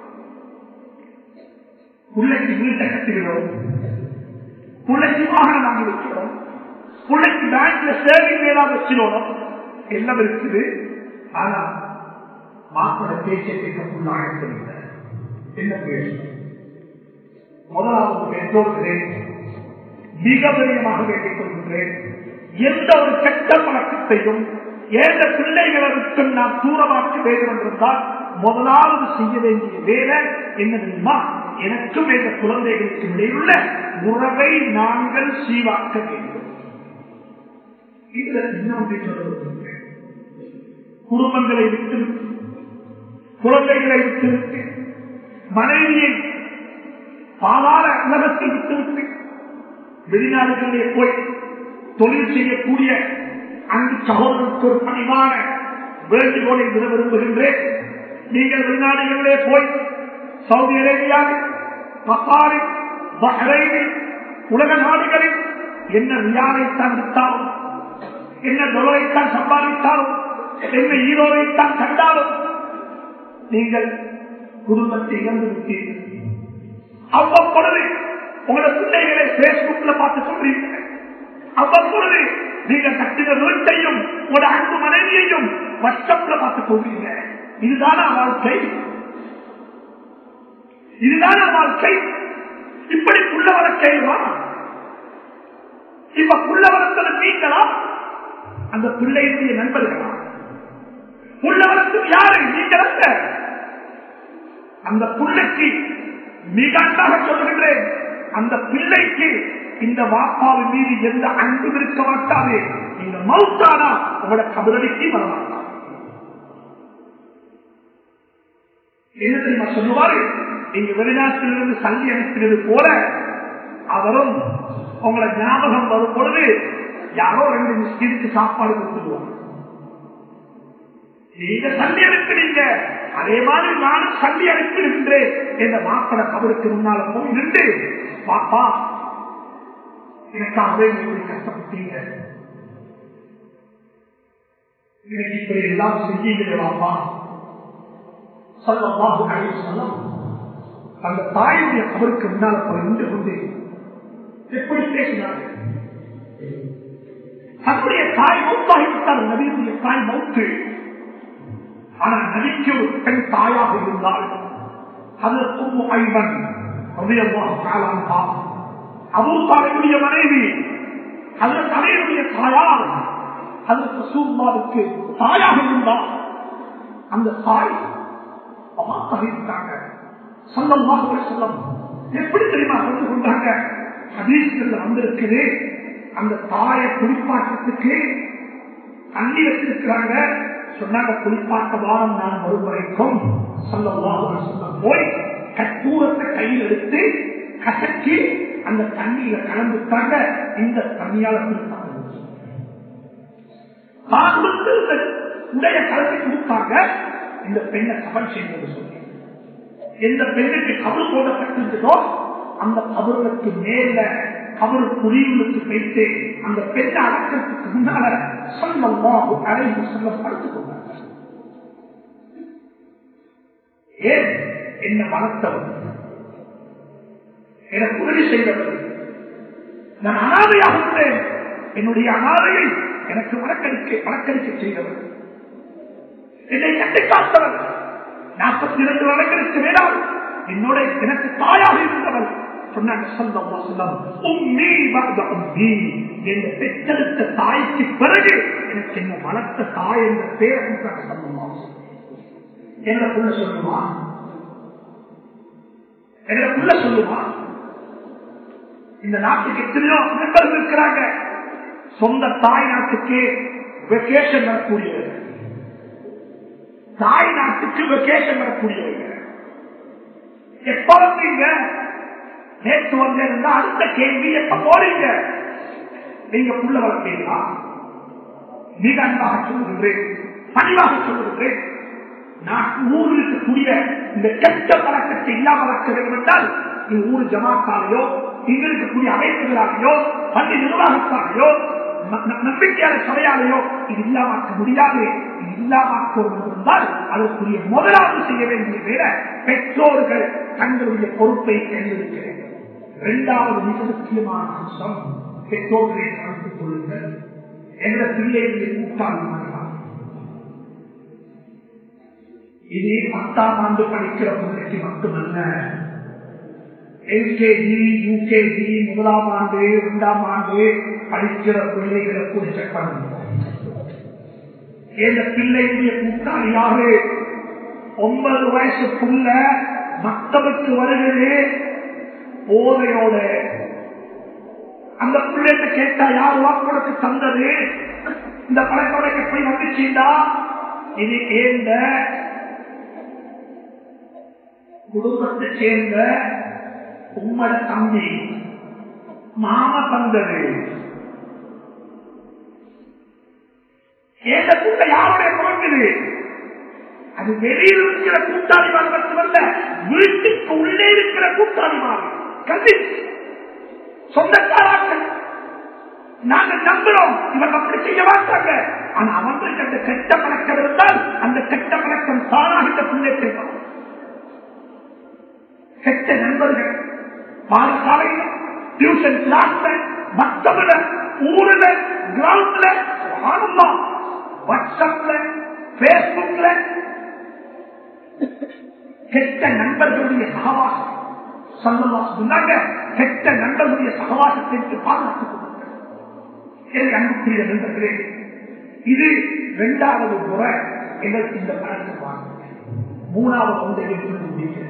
பிள்ளைக்கு வீட்டை கட்டுகிறோம் பிள்ளைக்கு வாகனம் வாங்கி வைக்கிறோம் பிள்ளைக்கு பேங்க்ல சேவிங் ஏதாவது வச்சிடணும் எல்லாம் இருக்குது ஆனா மாப்பிட பேச்சை கேட்கக்குள்ள அழைக்கவில்லை என்ன பேச முதலாவது பெற்றோர்களே மிக விரயமாக வேண்டிக் கொள்கின்றேன் எந்த ஒரு கெட்ட பழக்கத்தையும் ஏந்த பிள்ளைகளுக்கு நாம் தூரமாக்க வேண்டும் என்றால் முதலாவது செய்ய வேண்டிய வேலை என்ன தெரியுமா எனக்கும் எந்த குழந்தைகளுக்கு இடையிலுள்ள உறவை நாங்கள் சீவாக்க வேண்டும் இதுல இன்னொன்றை சொல்லுகின்றேன் குடும்பங்களை விட்டு குழந்தைகளை விட்டுவிட்டு மனைவியை பாதாள உலகத்தை விட்டுவிட்டு வெளிநாடுகளிலே போய் தொழில் செய்யக்கூடிய அங்கு சகோதரருக்கு ஒரு பணிவான வேண்டுகோளை விட விரும்புகின்றேன் நீங்கள் வெளிநாடுகளிலே போய் சவுதி அரேபியாவில் கத்தாரில் பஹ்ரைனில் உலக நாடுகளில் என்ன ரியாலைத்தான் விட்டாலும் என்ன டொலரைத்தான் சம்பாதித்தாலும் என்ன ஈரோவைத்தான் கண்டாலும் நீங்கள் குடும்பத்தை இழந்து விட்டீர்கள் அவ்வப்பொழுது உங்களோட பிள்ளைகளை பேஸ்புக்ல பார்த்து சொல்றீங்க அவ்வப்பொழுது நீங்க கட்டின வீட்டையும் உங்களோட அன்பு மனைவியையும் வாட்ஸ்அப்ல பார்த்து சொல்றீங்க இதுதான வாழ்க்கை இதுதான வாழ்க்கை இப்படி புள்ள வளர்க்கைவா இப்ப புள்ள வளர்த்தது நீங்களா அந்த பிள்ளையினுடைய நண்பர்களா புள்ள வளர்த்தது யாரு நீங்கள் அல்ல அந்த பிள்ளைக்கு மிக அன்பாக சொல்லுகின்றேன் அந்த பிள்ளைக்கு இந்த வாப்பாவின் மீது எந்த அன்பு இருக்க மாட்டாது நீங்க மவுத்தானா உங்களோட கபரடிக்கு வரமாட்டா என்ன தெரியுமா சொல்லுவாரு நீங்க வெளிநாட்டிலிருந்து சந்தி அனுப்பினது போல அவரும் உங்களை ஞாபகம் வரும் பொழுது யாரோ ரெண்டு மிஸ்கிற்கு சாப்பாடு கொடுத்துருவாங்க நீங்க சந்தி அனுப்பினீங்க அதே மாதிரி நானும் சந்தி அனுப்பிடுகின்றேன் என்ற மாப்பிள கபருக்கு முன்னால போய் நின்று பாப்பா எனக்காகவே நீங்க கஷ்டப்பட்டீங்க எனக்கு இப்படி எல்லாம் செஞ்சீங்களே பாப்பா சொல்லமாக சொல்லம் அந்த தாயுடைய கபருக்கு முன்னால போய் நின்று கொண்டு எப்படி பேசினார்கள் தன்னுடைய தாய் மௌத்தாகிவிட்டார் நபியுடைய தாய் மௌத்து ஆனால் நபிக்கு ஒரு பெண் தாயாக இருந்தால் அதற்கு ஐவன் அபூத்தாலையுடைய மனைவி அதன் தலையுடைய தாயார் அதற்கு சூர்மாவுக்கு தாயாக இருந்தால் அந்த தாய் அவாத்தாக இருக்காங்க சொல்லமாக சொல்லம் எப்படி தெரியுமா கொண்டு கொண்டாங்க ஹதீஸ்கள் வந்திருக்குது அந்த தாயை குளிப்பாட்டத்துக்கு தண்ணி வச்சிருக்கிறாங்க சொன்னாங்க குளிப்பாட்ட வாரம் நான் வரும் வரைக்கும் சொல்லமாக சொல்லம் போய் கற்பூரத்தை கையில் எடுத்து கசக்கி அந்த தண்ணியில கலந்துட்டாங்க இந்த தண்ணியால குளிப்பாங்க தான் கொடுத்திருந்த உடைய கலந்து கொடுத்தாங்க இந்த பெண்ணை கவல் செய்வது சொல்லி எந்த பெண்ணுக்கு கபரு போடப்பட்டிருந்ததோ அந்த கபருக்கு மேல கபரு புரியுளுக்கு வைத்து அந்த பெண்ணை அடக்கிறதுக்கு முன்னால சொல்லமாக அழைப்பு சொல்ல படுத்துக் கொண்டாங்க ஏன் என்ன வளர்த்தவர் எனக்கு உதவி செய்தவர் நான் அனாதையாக இருந்தேன் என்னுடைய அனாதையை எனக்கு வழக்கறிக்கை வழக்கறிக்கை செய்தவர் என்னை கட்டி காத்தவர் நாற்பத்தி இரண்டு வழக்கறிக்கை வேண்டாம் என்னோட எனக்கு தாயாக இருந்தவர் சொன்னாங்க சொல்லம்மா சொல்லம் உம்மி வந்த உம்மி என்ற பெற்றெடுத்த தாய்க்கு பிறகு எனக்கு என்ன வளர்த்த தாய் என்ற பேர் சொல்லம்மா என்ன புள்ள சொல்லுமா என்ன புள்ள சொல்லுமா இந்த நாட்டுக்கு எத்தனையோ நண்பர்கள் இருக்கிறாங்க சொந்த தாய் நாட்டுக்கு வெக்கேஷன் வரக்கூடியவர்கள் தாய் நாட்டுக்கு வெக்கேஷன் வரக்கூடியவர்கள் எப்ப வந்தீங்க நேற்று வந்திருந்தா அடுத்த கேள்வி எப்ப போறீங்க நீங்க புள்ள வளர்ப்பீங்களா மிக அன்பாக சொல்லுகின்றேன் பணிவாக சொல்லுகின்றேன் நான் ஊரில் இருக்கக்கூடிய இந்த கெட்ட பழக்கத்தை இல்லாமல் வளர்க்க வேண்டும் என்றால் நீ ஊர் ஜமாத்தாலேயோ இங்க இருக்கக்கூடிய அமைப்புகளாலேயோ பள்ளி நிர்வாகத்தாலேயோ நம்பிக்கையாளர் சபையாலேயோ இது இல்லாமக்க முடியாது இது இல்லாமக்க இருந்தால் அதற்குரிய முதலாவது செய்ய வேண்டிய வேற பெற்றோர்கள் தங்களுடைய பொறுப்பை தேர்ந்தெடுக்க வேண்டும் இரண்டாவது மிக முக்கியமான அம்சம் பெற்றோர்களை கலந்துக் கொள்ளுங்கள் என்ற பிள்ளைகளை கூட்டாளி இது பத்தாம் ஆண்டு படிக்கிற பிள்ளைக்கு மட்டுமல்ல எல்கேஜி யூகேஜி முதலாம் ஆண்டு இரண்டாம் ஆண்டு படிக்கிற பிள்ளைகளை கூட செக் பண்ணுவோம் இந்த பிள்ளையுடைய கூட்டாளியாக ஒன்பது வயசுக்குள்ள மக்தபுக்கு வருகிறது போதையோட அந்த பிள்ளைகிட்ட கேட்டா யார் வாக்குறதுக்கு தந்தது இந்த பழக்கோட எப்படி வந்துச்சுண்டா இது ஏந்த குடும்பத்தை சேர்ந்த உம்மட தம்பி மாம தந்தது ஏந்த கூட்ட யாருடைய குழந்தை அது வெளியில் இருக்கிற கூட்டாளிமார் மட்டுமல்ல வீட்டுக்கு உள்ளே இருக்கிற கூட்டாளிமார் கல்வி சொந்தக்காராக்கள் நாங்கள் நம்புறோம் இவங்க அப்படி செய்ய மாட்டாங்க ஆனா அவங்களுக்கு அந்த கெட்ட பழக்கம் இருந்தால் அந்த கெட்ட பழக்கம் தானாக இந்த பிள்ளை செய்வோம் கெட்ட நண்பர்கள் பாடசாலையில் டியூஷன் கிளாஸ்ல மத்தவிட ஊர்ல கிரவுண்ட்ல ஆனந்தா வாட்ஸ்அப்ல பேஸ்புக்ல கெட்ட நண்பர்களுடைய சகவாசம் சொல்லமா சொன்னாங்க கெட்ட நண்பர்களுடைய சகவாசத்திற்கு பாதுகாத்துக் கொள்ளுங்கள் அன்புக்குரிய நண்பர்களே இது இரண்டாவது முறை எங்களுக்கு இந்த பழக்கம் வாங்க மூணாவது ஒன்றை எடுத்து முடிக்கிறது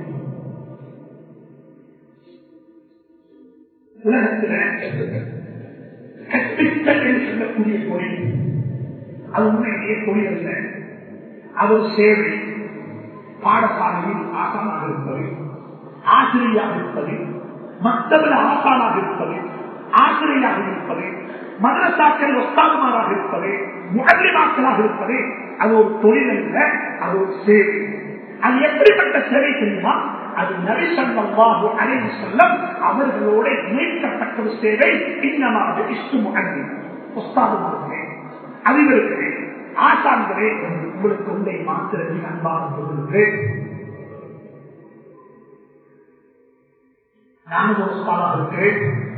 உலகத்தில் கற்பித்தல் என்று சொல்லக்கூடிய தொழில் அது உண்மையிலேயே தொழில் அல்ல அது ஒரு சேவை பாடசாலையில் ஆசானாக இருப்பது ஆசிரியாக இருப்பது மற்றவர்கள் ஆசானாக இருப்பது ஆசிரியாக இருப்பது மதரசாக்கள் ஒத்தாகுமாராக இருப்பது முகலிமாக்களாக இருப்பது அது ஒரு தொழில் அல்ல அது ஒரு சேவை அது எப்படிப்பட்ட சேவை தெரியுமா அது நரிசல்லாஹு அலைவு செல்லம் அவர்களோட இணைக்கப்பட்ட ஒரு சேவை இன்னமாக இஷ்டு முகந்தி உஸ்தாதுமார்களே அறிவர்களே ஆசான்களே உங்களுக்கு உண்டை மாத்திரத்தில் அன்பாக சொல்கிறேன் நானும் ஒரு உஸ்தாதாக இருக்கிறேன்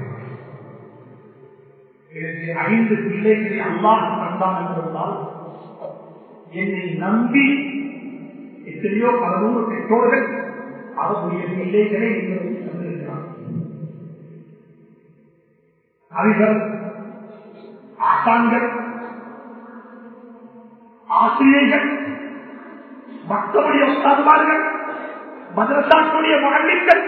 எனக்கு ஐந்து பிள்ளைகளை அல்லாஹ் தந்தான் என்றால் என்னை நம்பி எத்தனையோ பல நூறு பெற்றோர்கள் அவருடைய பிள்ளைகளை எங்களுக்கு தந்திருக்கிறார் அறிவர் ஆசான்கள் ஆசிரியர்கள் மக்களுடைய உஸ்தாதுமார்கள் மதரசாக்குடைய மகளிர்கள்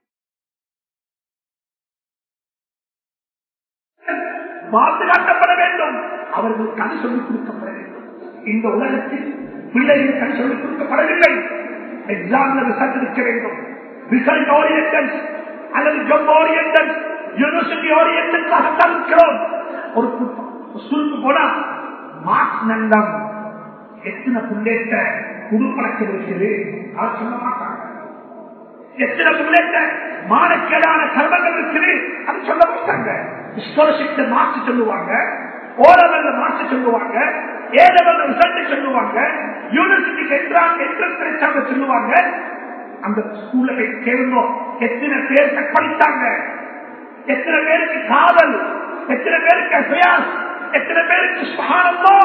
பாதுகாக்கப்பட வேண்டும் அவர்கள் கண் சொல்லிக் கொடுக்கப்பட வேண்டும் இந்த உலகத்தில் பிள்ளைகள் கண் சொல்லிக் கொடுக்கப்படவில்லை எக்ஸாம்ல ரிசல்ட் இருக்க வேண்டும் ரிசல்ட் ஓரியன்டல் அல்லது ஜப் ஓரியன்டல் யூனிவர்சிட்டி ஓரியன்டல் இருக்கிறோம் ஒரு சுருக்கு போனா மார்க்ஸ் நண்டம் எத்தனை புள்ளேட்ட குடுப்பழக்கம் இருக்குது அவர் சொல்ல மாட்டாங்க எத்தனை புள்ளேட்ட மானக்கேடான கர்மங்கள் இருக்குது அது சொல்ல மாட்டாங்க ஸ்காலர்ஷிப் மார்க்ஸ் சொல்லுவாங்க ஓலவல்ல மார்க்ஸ் சொல்லுவாங்க ஏலவல்ல ரிசல்ட் சொல்லுவாங்க யூனிவர்சிட்டிக்கு என்ட்ராங்க என்ட்ரன்ஸ் எக்ஸாம் சொல்லுவாங்க அந்த ஸ்கூல்ல போய் கேளுங்க எத்தனை பேர் படித்தாங்க எத்தனை பேருக்கு காதல் எத்தனை பேருக்கு அசையாஸ் எத்தனை பேருக்கு சுபகானமோ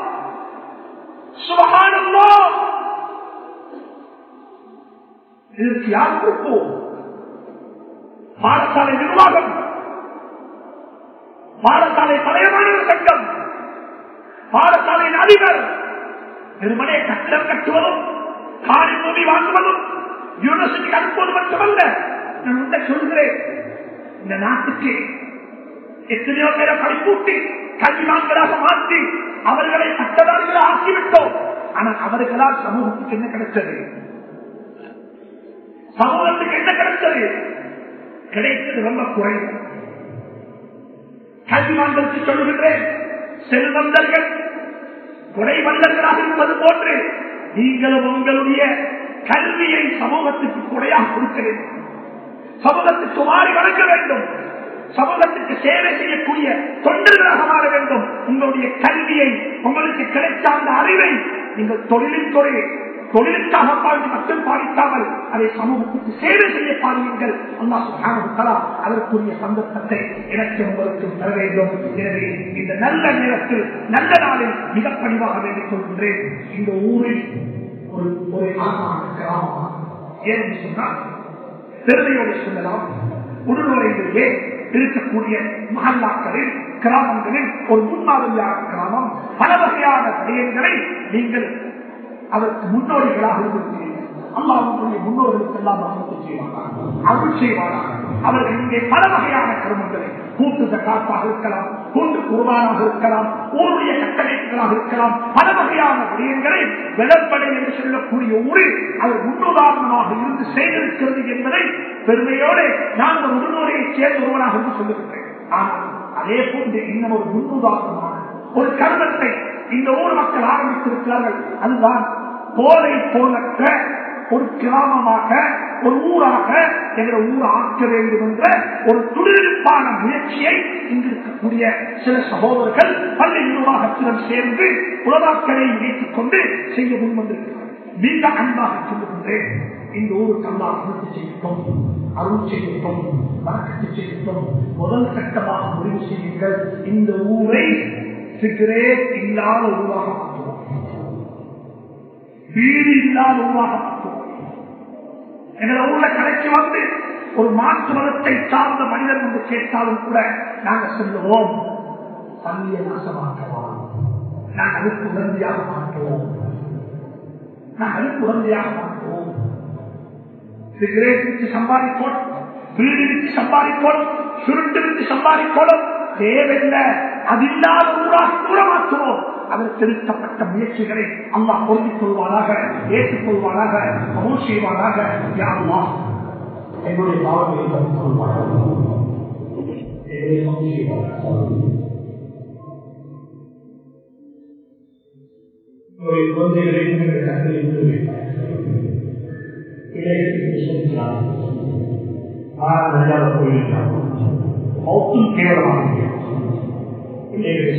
சுபகானமோ இதற்கு யார் பொறுப்பு பாடசாலை நிர்வாகம் பாடசாலை தலைவர்கள் சங்கம் பாடசாலையின் அதிபர் வெறுமனே கட்டடம் கட்டுவதும் காணி பூமி வாங்குவதும் யூனிவர்சிட்டிக்கு அனுப்புவது மட்டுமல்ல நான் உண்ட சொல்கிறேன் இந்த நாட்டுக்கு எத்தனையோ பேரை படிப்பூட்டி கல்விமான்களாக மாற்றி அவர்களை பட்டதாரிகளாக ஆக்கிவிட்டோம் ஆனால் அவர்களால் சமூகத்துக்கு என்ன கிடைச்சது சமூகத்துக்கு என்ன கிடைச்சது கிடைத்தது ரொம்ப குறைவு கல்விமான்களுக்கு சொல்லுகின்றேன் செல்வந்தர்கள் குறைவந்தர்களாக இருப்பது போன்று நீங்களும் உங்களுடைய கல்வியை சமூகத்துக்கு குறையாக கொடுக்க வேண்டும் சமூகத்துக்கு மாறி வழங்க வேண்டும் சமூகத்துக்கு சேவை செய்யக்கூடிய தொண்டர்களாக மாற வேண்டும் உங்களுடைய கல்வியை உங்களுக்கு கிடைத்த அந்த அறிவை நீங்கள் தொழிலின் துறை தொழிலுக்காக பாடி மட்டும் பாதிக்காமல் அதை சமூகத்துக்கு சேவை செய்ய பாருங்கள் அல்லா சுகானா அதற்குரிய சந்தர்ப்பத்தை எனக்கு உங்களுக்கு தர வேண்டும் எனவே இந்த நல்ல நேரத்தில் நல்ல நாளில் மிக பணிவாக வேண்டிக் கொள்கின்றேன் இந்த ஊரில் ஒரு ஒரு கிராமமாக ஏன்னு சொன்னால் பெருமையோடு சொல்லலாம் உடல்நுழைவிலேயே இருக்கக்கூடிய மகல்லாக்களில் கிராமங்களில் ஒரு முன்மாதிரியான கிராமம் பல வகையான விடயங்களை நீங்கள் அதற்கு முன்னோடிகளாக இருந்திருக்கிறீர்கள் அல்லாவுடைய முன்னோர்களுக்கு எல்லாம் அனுமதி செய்வார்கள் அருள் செய்வார்கள் அவர்கள் இங்கே பல வகையான கருமங்களை கூட்டு காப்பாக இருக்கலாம் கூட்டு குருவானாக இருக்கலாம் ஊருடைய கட்டமைப்புகளாக இருக்கலாம் பல வகையான விடயங்களை வெளப்படை என்று சொல்லக்கூடிய ஊரில் அவர் முன்னுதாரணமாக இருந்து செய்திருக்கிறது என்பதை பெருமையோடு நான் ஒரு முன்னோரையை சேர்ந்த ஒருவனாக இருந்து சொல்லுகின்றேன் ஆனால் அதே போன்று இன்னும் ஒரு முன்னுதாரணமான ஒரு கருமத்தை இந்த ஊர் மக்கள் ஆரம்பித்திருக்கிறார்கள் அதுதான் போதை போலற்ற ஒரு கிராமமாக ஒரு ஊராக எங்களை ஊர் ஆக்க வேண்டும் என்ற ஒரு துடிப்பான முயற்சியை இங்கு இருக்கக்கூடிய சில சகோதரர்கள் பள்ளி நிர்வாகத்திடம் சேர்ந்து உலகாக்களை இணைத்துக் கொண்டு செய்ய முன்வந்திருக்கிறார்கள் மிக அன்பாக சொல்லுகின்றேன் இந்த ஊருக்கு அல்லா அனுமதி செய்யட்டும் அருள் செய்யட்டும் வழக்கத்தை செய்யட்டும் முதல் கட்டமாக முடிவு செய்யுங்கள் இந்த ஊரை சிகரேட் இல்லாத உருவாக மாற்றுவோம் வீடு இல்லாத உருவாக மாற்றுவோம் எங்களை ஊர்ல கடைக்கு வந்து ஒரு மாற்று மதத்தை சார்ந்த மனிதன் வந்து கேட்டாலும் கூட நாங்க சொல்லுவோம் பள்ளியை நாசமாக்கலாம் நாங்கள் அதுக்கு உடனடியாக மாற்றுவோம் நாங்கள் அதுக்கு உடனடியாக மாற்றுவோம் சிகரெட் விட்டு சம்பாதிப்போம் வீடு விட்டு சம்பாதிப்போம் சுருட்டு விட்டு சம்பாதிப்போம் தேவையில்லை அது இல்லாத ஊராக கூட மாற்றுவோம் அதற்கு செலுத்தப்பட்ட முயற்சிகளை அல்லா பொருந்திக் கொள்வாராக ஏற்றுக்கொள்வாராக அமல் செய்வாராக யாருமா என்னுடைய பாவங்களை பொருந்திக் கொள்வாராக என்னுடைய அமல் செய்வாராக குழந்தைகளை கட்டளை மௌத்தும் கேவலமாக பிள்ளைகளை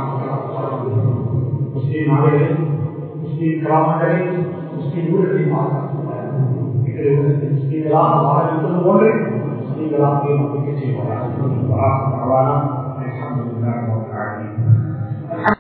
முஸ்லீம் நாடுகளில் முஸ்லீம் கிராமங்களில் முஸ்லீம் ஊர்களை முஸ்லீம்களாக வாழ இருப்பது போன்று முஸ்லீம்களாக நம்பிக்கை செய்வார்கள்